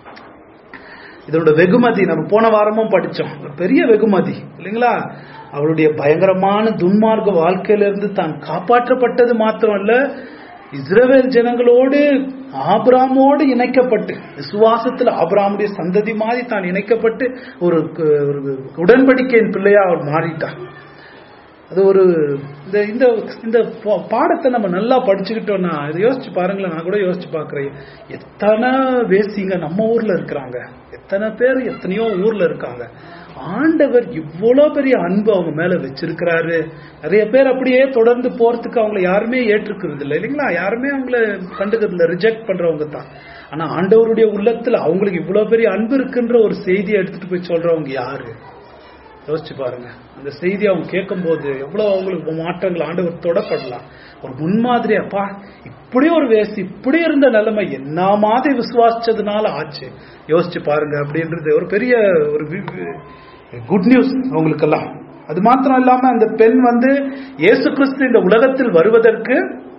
இதோட வெகுமதி நம்ம போன வாரமும் படிச்சோம் ஒரு பெரிய வெகுமதி இல்லைங்களா அவளுடைய பயங்கரமான துன்மார்க்க வாழ்க்கையிலிருந்து தான் காப்பாற்றப்பட்டது மாத்திரமல்ல இஸ்ரவேல் ஜனங்களோடு ஆபிராமோடு இணைக்கப்பட்டு விசுவாசத்தில் ஆபிராமுடைய சந்ததி மாதிரி தான் இணைக்கப்பட்டு ஒரு ஒரு உடன்படிக்கையின் பிள்ளையா அவர் மாறிட்டார் அது ஒரு இந்த இந்த இந்த பா- பாடத்தை நம்ம நல்லா படிச்சுக்கிட்டோம்னா இதை யோசிச்சு பாருங்களேன் நான் கூட யோசிச்சு பார்க்கிறேன் எத்தனை வேசிங்க நம்ம ஊர்ல இருக்கிறாங்க எத்தனை பேர் எத்தனையோ ஊர்ல இருக்காங்க ஆண்டவர் இவ்வளவு பெரிய அன்பு அவங்க மேல வச்சிருக்கிறாரு நிறைய பேர் அப்படியே தொடர்ந்து போறதுக்கு அவங்கள யாருமே ஏற்றுக்கிறது இல்லை இல்லைங்களா யாருமே அவங்கள கண்டுக்கிறது இல்லை ரிஜெக்ட் பண்றவங்க தான் ஆனா ஆண்டவருடைய உள்ளத்துல அவங்களுக்கு இவ்வளவு பெரிய அன்பு இருக்குன்ற ஒரு செய்தியை எடுத்துட்டு போய் சொல்றவங்க யாரு யோசிச்சு பாருங்க அந்த செய்தி அவங்க கேட்கும்போது எவ்வளவு அவங்களுக்கு மாற்றங்கள் ஆண்டவர் தொடப்படலாம் ஒரு முன்மாதிரி அப்பா இப்படி ஒரு வேஸ்ட் இப்படி இருந்த நிலைமை என்ன மாதிரி விசுவாசிச்சதுனால ஆச்சு யோசிச்சு பாருங்க அப்படின்றது ஒரு பெரிய ஒரு குட் நியூஸ் அவங்களுக்கெல்லாம் அது மாத்திரம் இல்லாம அந்த பெண் வந்து இயேசு கிறிஸ்து இந்த உலகத்தில் வருவதற்கு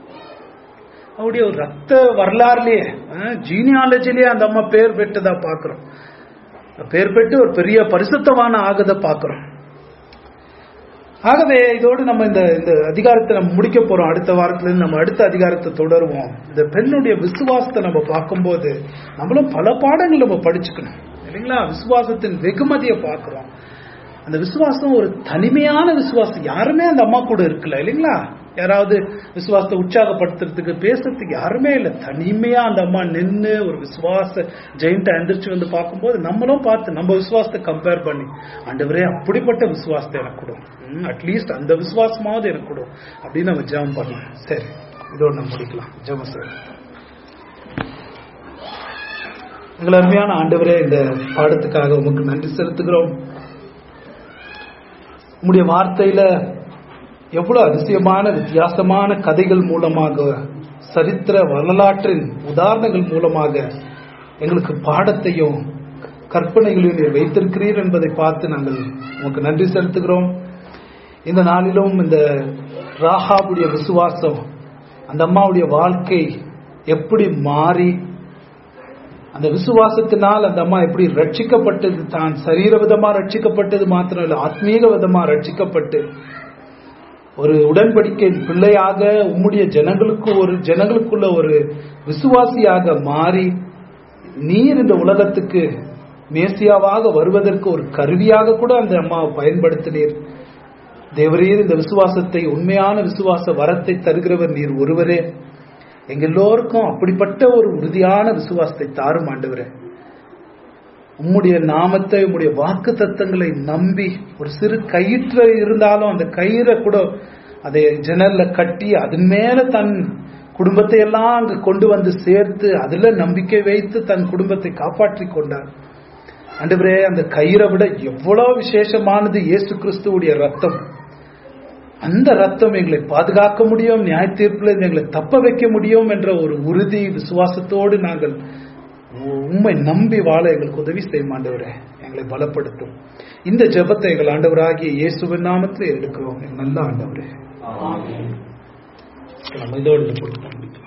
அவருடைய ஒரு ரத்த வரலாறுலயே ஜீனியாலஜிலேயே அந்த அம்மா பேர் பெற்றதா பாக்குறோம் பேர் பெற்று ஒரு பெரிய பரிசுத்தமான ஆகத பார்க்கிறோம் ஆகவே இதோடு நம்ம இந்த இந்த அதிகாரத்தை நம்ம முடிக்க போறோம் அடுத்த வாரத்துல இருந்து நம்ம அடுத்த அதிகாரத்தை தொடருவோம் இந்த பெண்ணுடைய விசுவாசத்தை நம்ம பார்க்கும்போது நம்மளும் பல பாடங்கள் நம்ம படிச்சுக்கணும் இல்லைங்களா விசுவாசத்தின் வெகுமதியை பார்க்கிறோம் அந்த விசுவாசம் ஒரு தனிமையான விசுவாசம் யாருமே அந்த அம்மா கூட இருக்கல இல்லைங்களா யாராவது விசுவாசத்தை உற்சாகப்படுத்துறதுக்கு பேசுறதுக்கு யாருமே இல்லை தனிமையா அந்த அம்மா நின்று ஒரு விசுவாச ஜெயிண்ட எந்திரிச்சு வந்து பார்க்கும்போது நம்மளும் பார்த்து நம்ம விசுவாசத்தை கம்பேர் பண்ணி ஆண்டவரே அப்படிப்பட்ட விசுவாசத்தை எனக்கு கொடும் அட்லீஸ்ட் அந்த விசுவாசமாவது எனக்கு கொடும் அப்படின்னு நம்ம ஜெபம் பண்ணலாம் சரி இதோட நம்ம முடிக்கலாம் ஜெபம் சார் எங்கள் அருமையான ஆண்டவரே இந்த பாடத்துக்காக உமக்கு நன்றி செலுத்துகிறோம் உம்முடைய வார்த்தையில எவ்வளவு அதிசயமான வித்தியாசமான கதைகள் மூலமாக சரித்திர வரலாற்றின் உதாரணங்கள் மூலமாக எங்களுக்கு பாடத்தையும் கற்பனைகளையும் நீர் வைத்திருக்கிறீர் என்பதை பார்த்து நாங்கள் உமக்கு நன்றி செலுத்துகிறோம் இந்த நாளிலும் இந்த ராகாவுடைய விசுவாசம் அந்த அம்மாவுடைய வாழ்க்கை எப்படி மாறி அந்த விசுவாசத்தினால் அந்த அம்மா எப்படி ரட்சிக்கப்பட்டது தான் சரீர விதமா ரட்சிக்கப்பட்டது மாத்திரம் இல்லை ஆத்மீக விதமா ரட்சிக்கப்பட்டு ஒரு உடன்படிக்கை பிள்ளையாக உம்முடைய ஜனங்களுக்கு ஒரு ஜனங்களுக்குள்ள ஒரு விசுவாசியாக மாறி நீர் இந்த உலகத்துக்கு மேசியாவாக வருவதற்கு ஒரு கருவியாக கூட அந்த அம்மாவை பயன்படுத்தினீர் தேவரீர் இந்த விசுவாசத்தை உண்மையான விசுவாச வரத்தை தருகிறவர் நீர் ஒருவரே எங்க எல்லோருக்கும் அப்படிப்பட்ட ஒரு உறுதியான விசுவாசத்தை தாரும் ஆண்டவரே உம்முடைய நாமத்தை உம்முடைய வாக்கு தத்தங்களை நம்பி ஒரு சிறு கயிற்று இருந்தாலும் அந்த கயிறை கூட அதை ஜன்னல்ல கட்டி அதன் மேல தன் குடும்பத்தை எல்லாம் அங்கு கொண்டு வந்து சேர்த்து அதுல நம்பிக்கை வைத்து தன் குடும்பத்தை காப்பாற்றி கொண்டார் ஆண்டவரே அந்த கயிறை விட எவ்வளவு விசேஷமானது இயேசு கிறிஸ்துவுடைய ரத்தம் அந்த ரத்தம் எங்களை பாதுகாக்க முடியும் நியாய தீர்ப்பில் எங்களை தப்ப வைக்க முடியும் என்ற ஒரு உறுதி விசுவாசத்தோடு நாங்கள் உண்மை நம்பி வாழ எங்களுக்கு உதவி செய்யும் ஆண்டவரே எங்களை பலப்படுத்தும் இந்த ஜெபத்தை எங்கள் ஆண்டவராகிய இயேசுவின் நாமத்தில் எடுக்கிறோம் நல்ல ஆண்டவரே நம்ம இதோடு கொடுப்போம்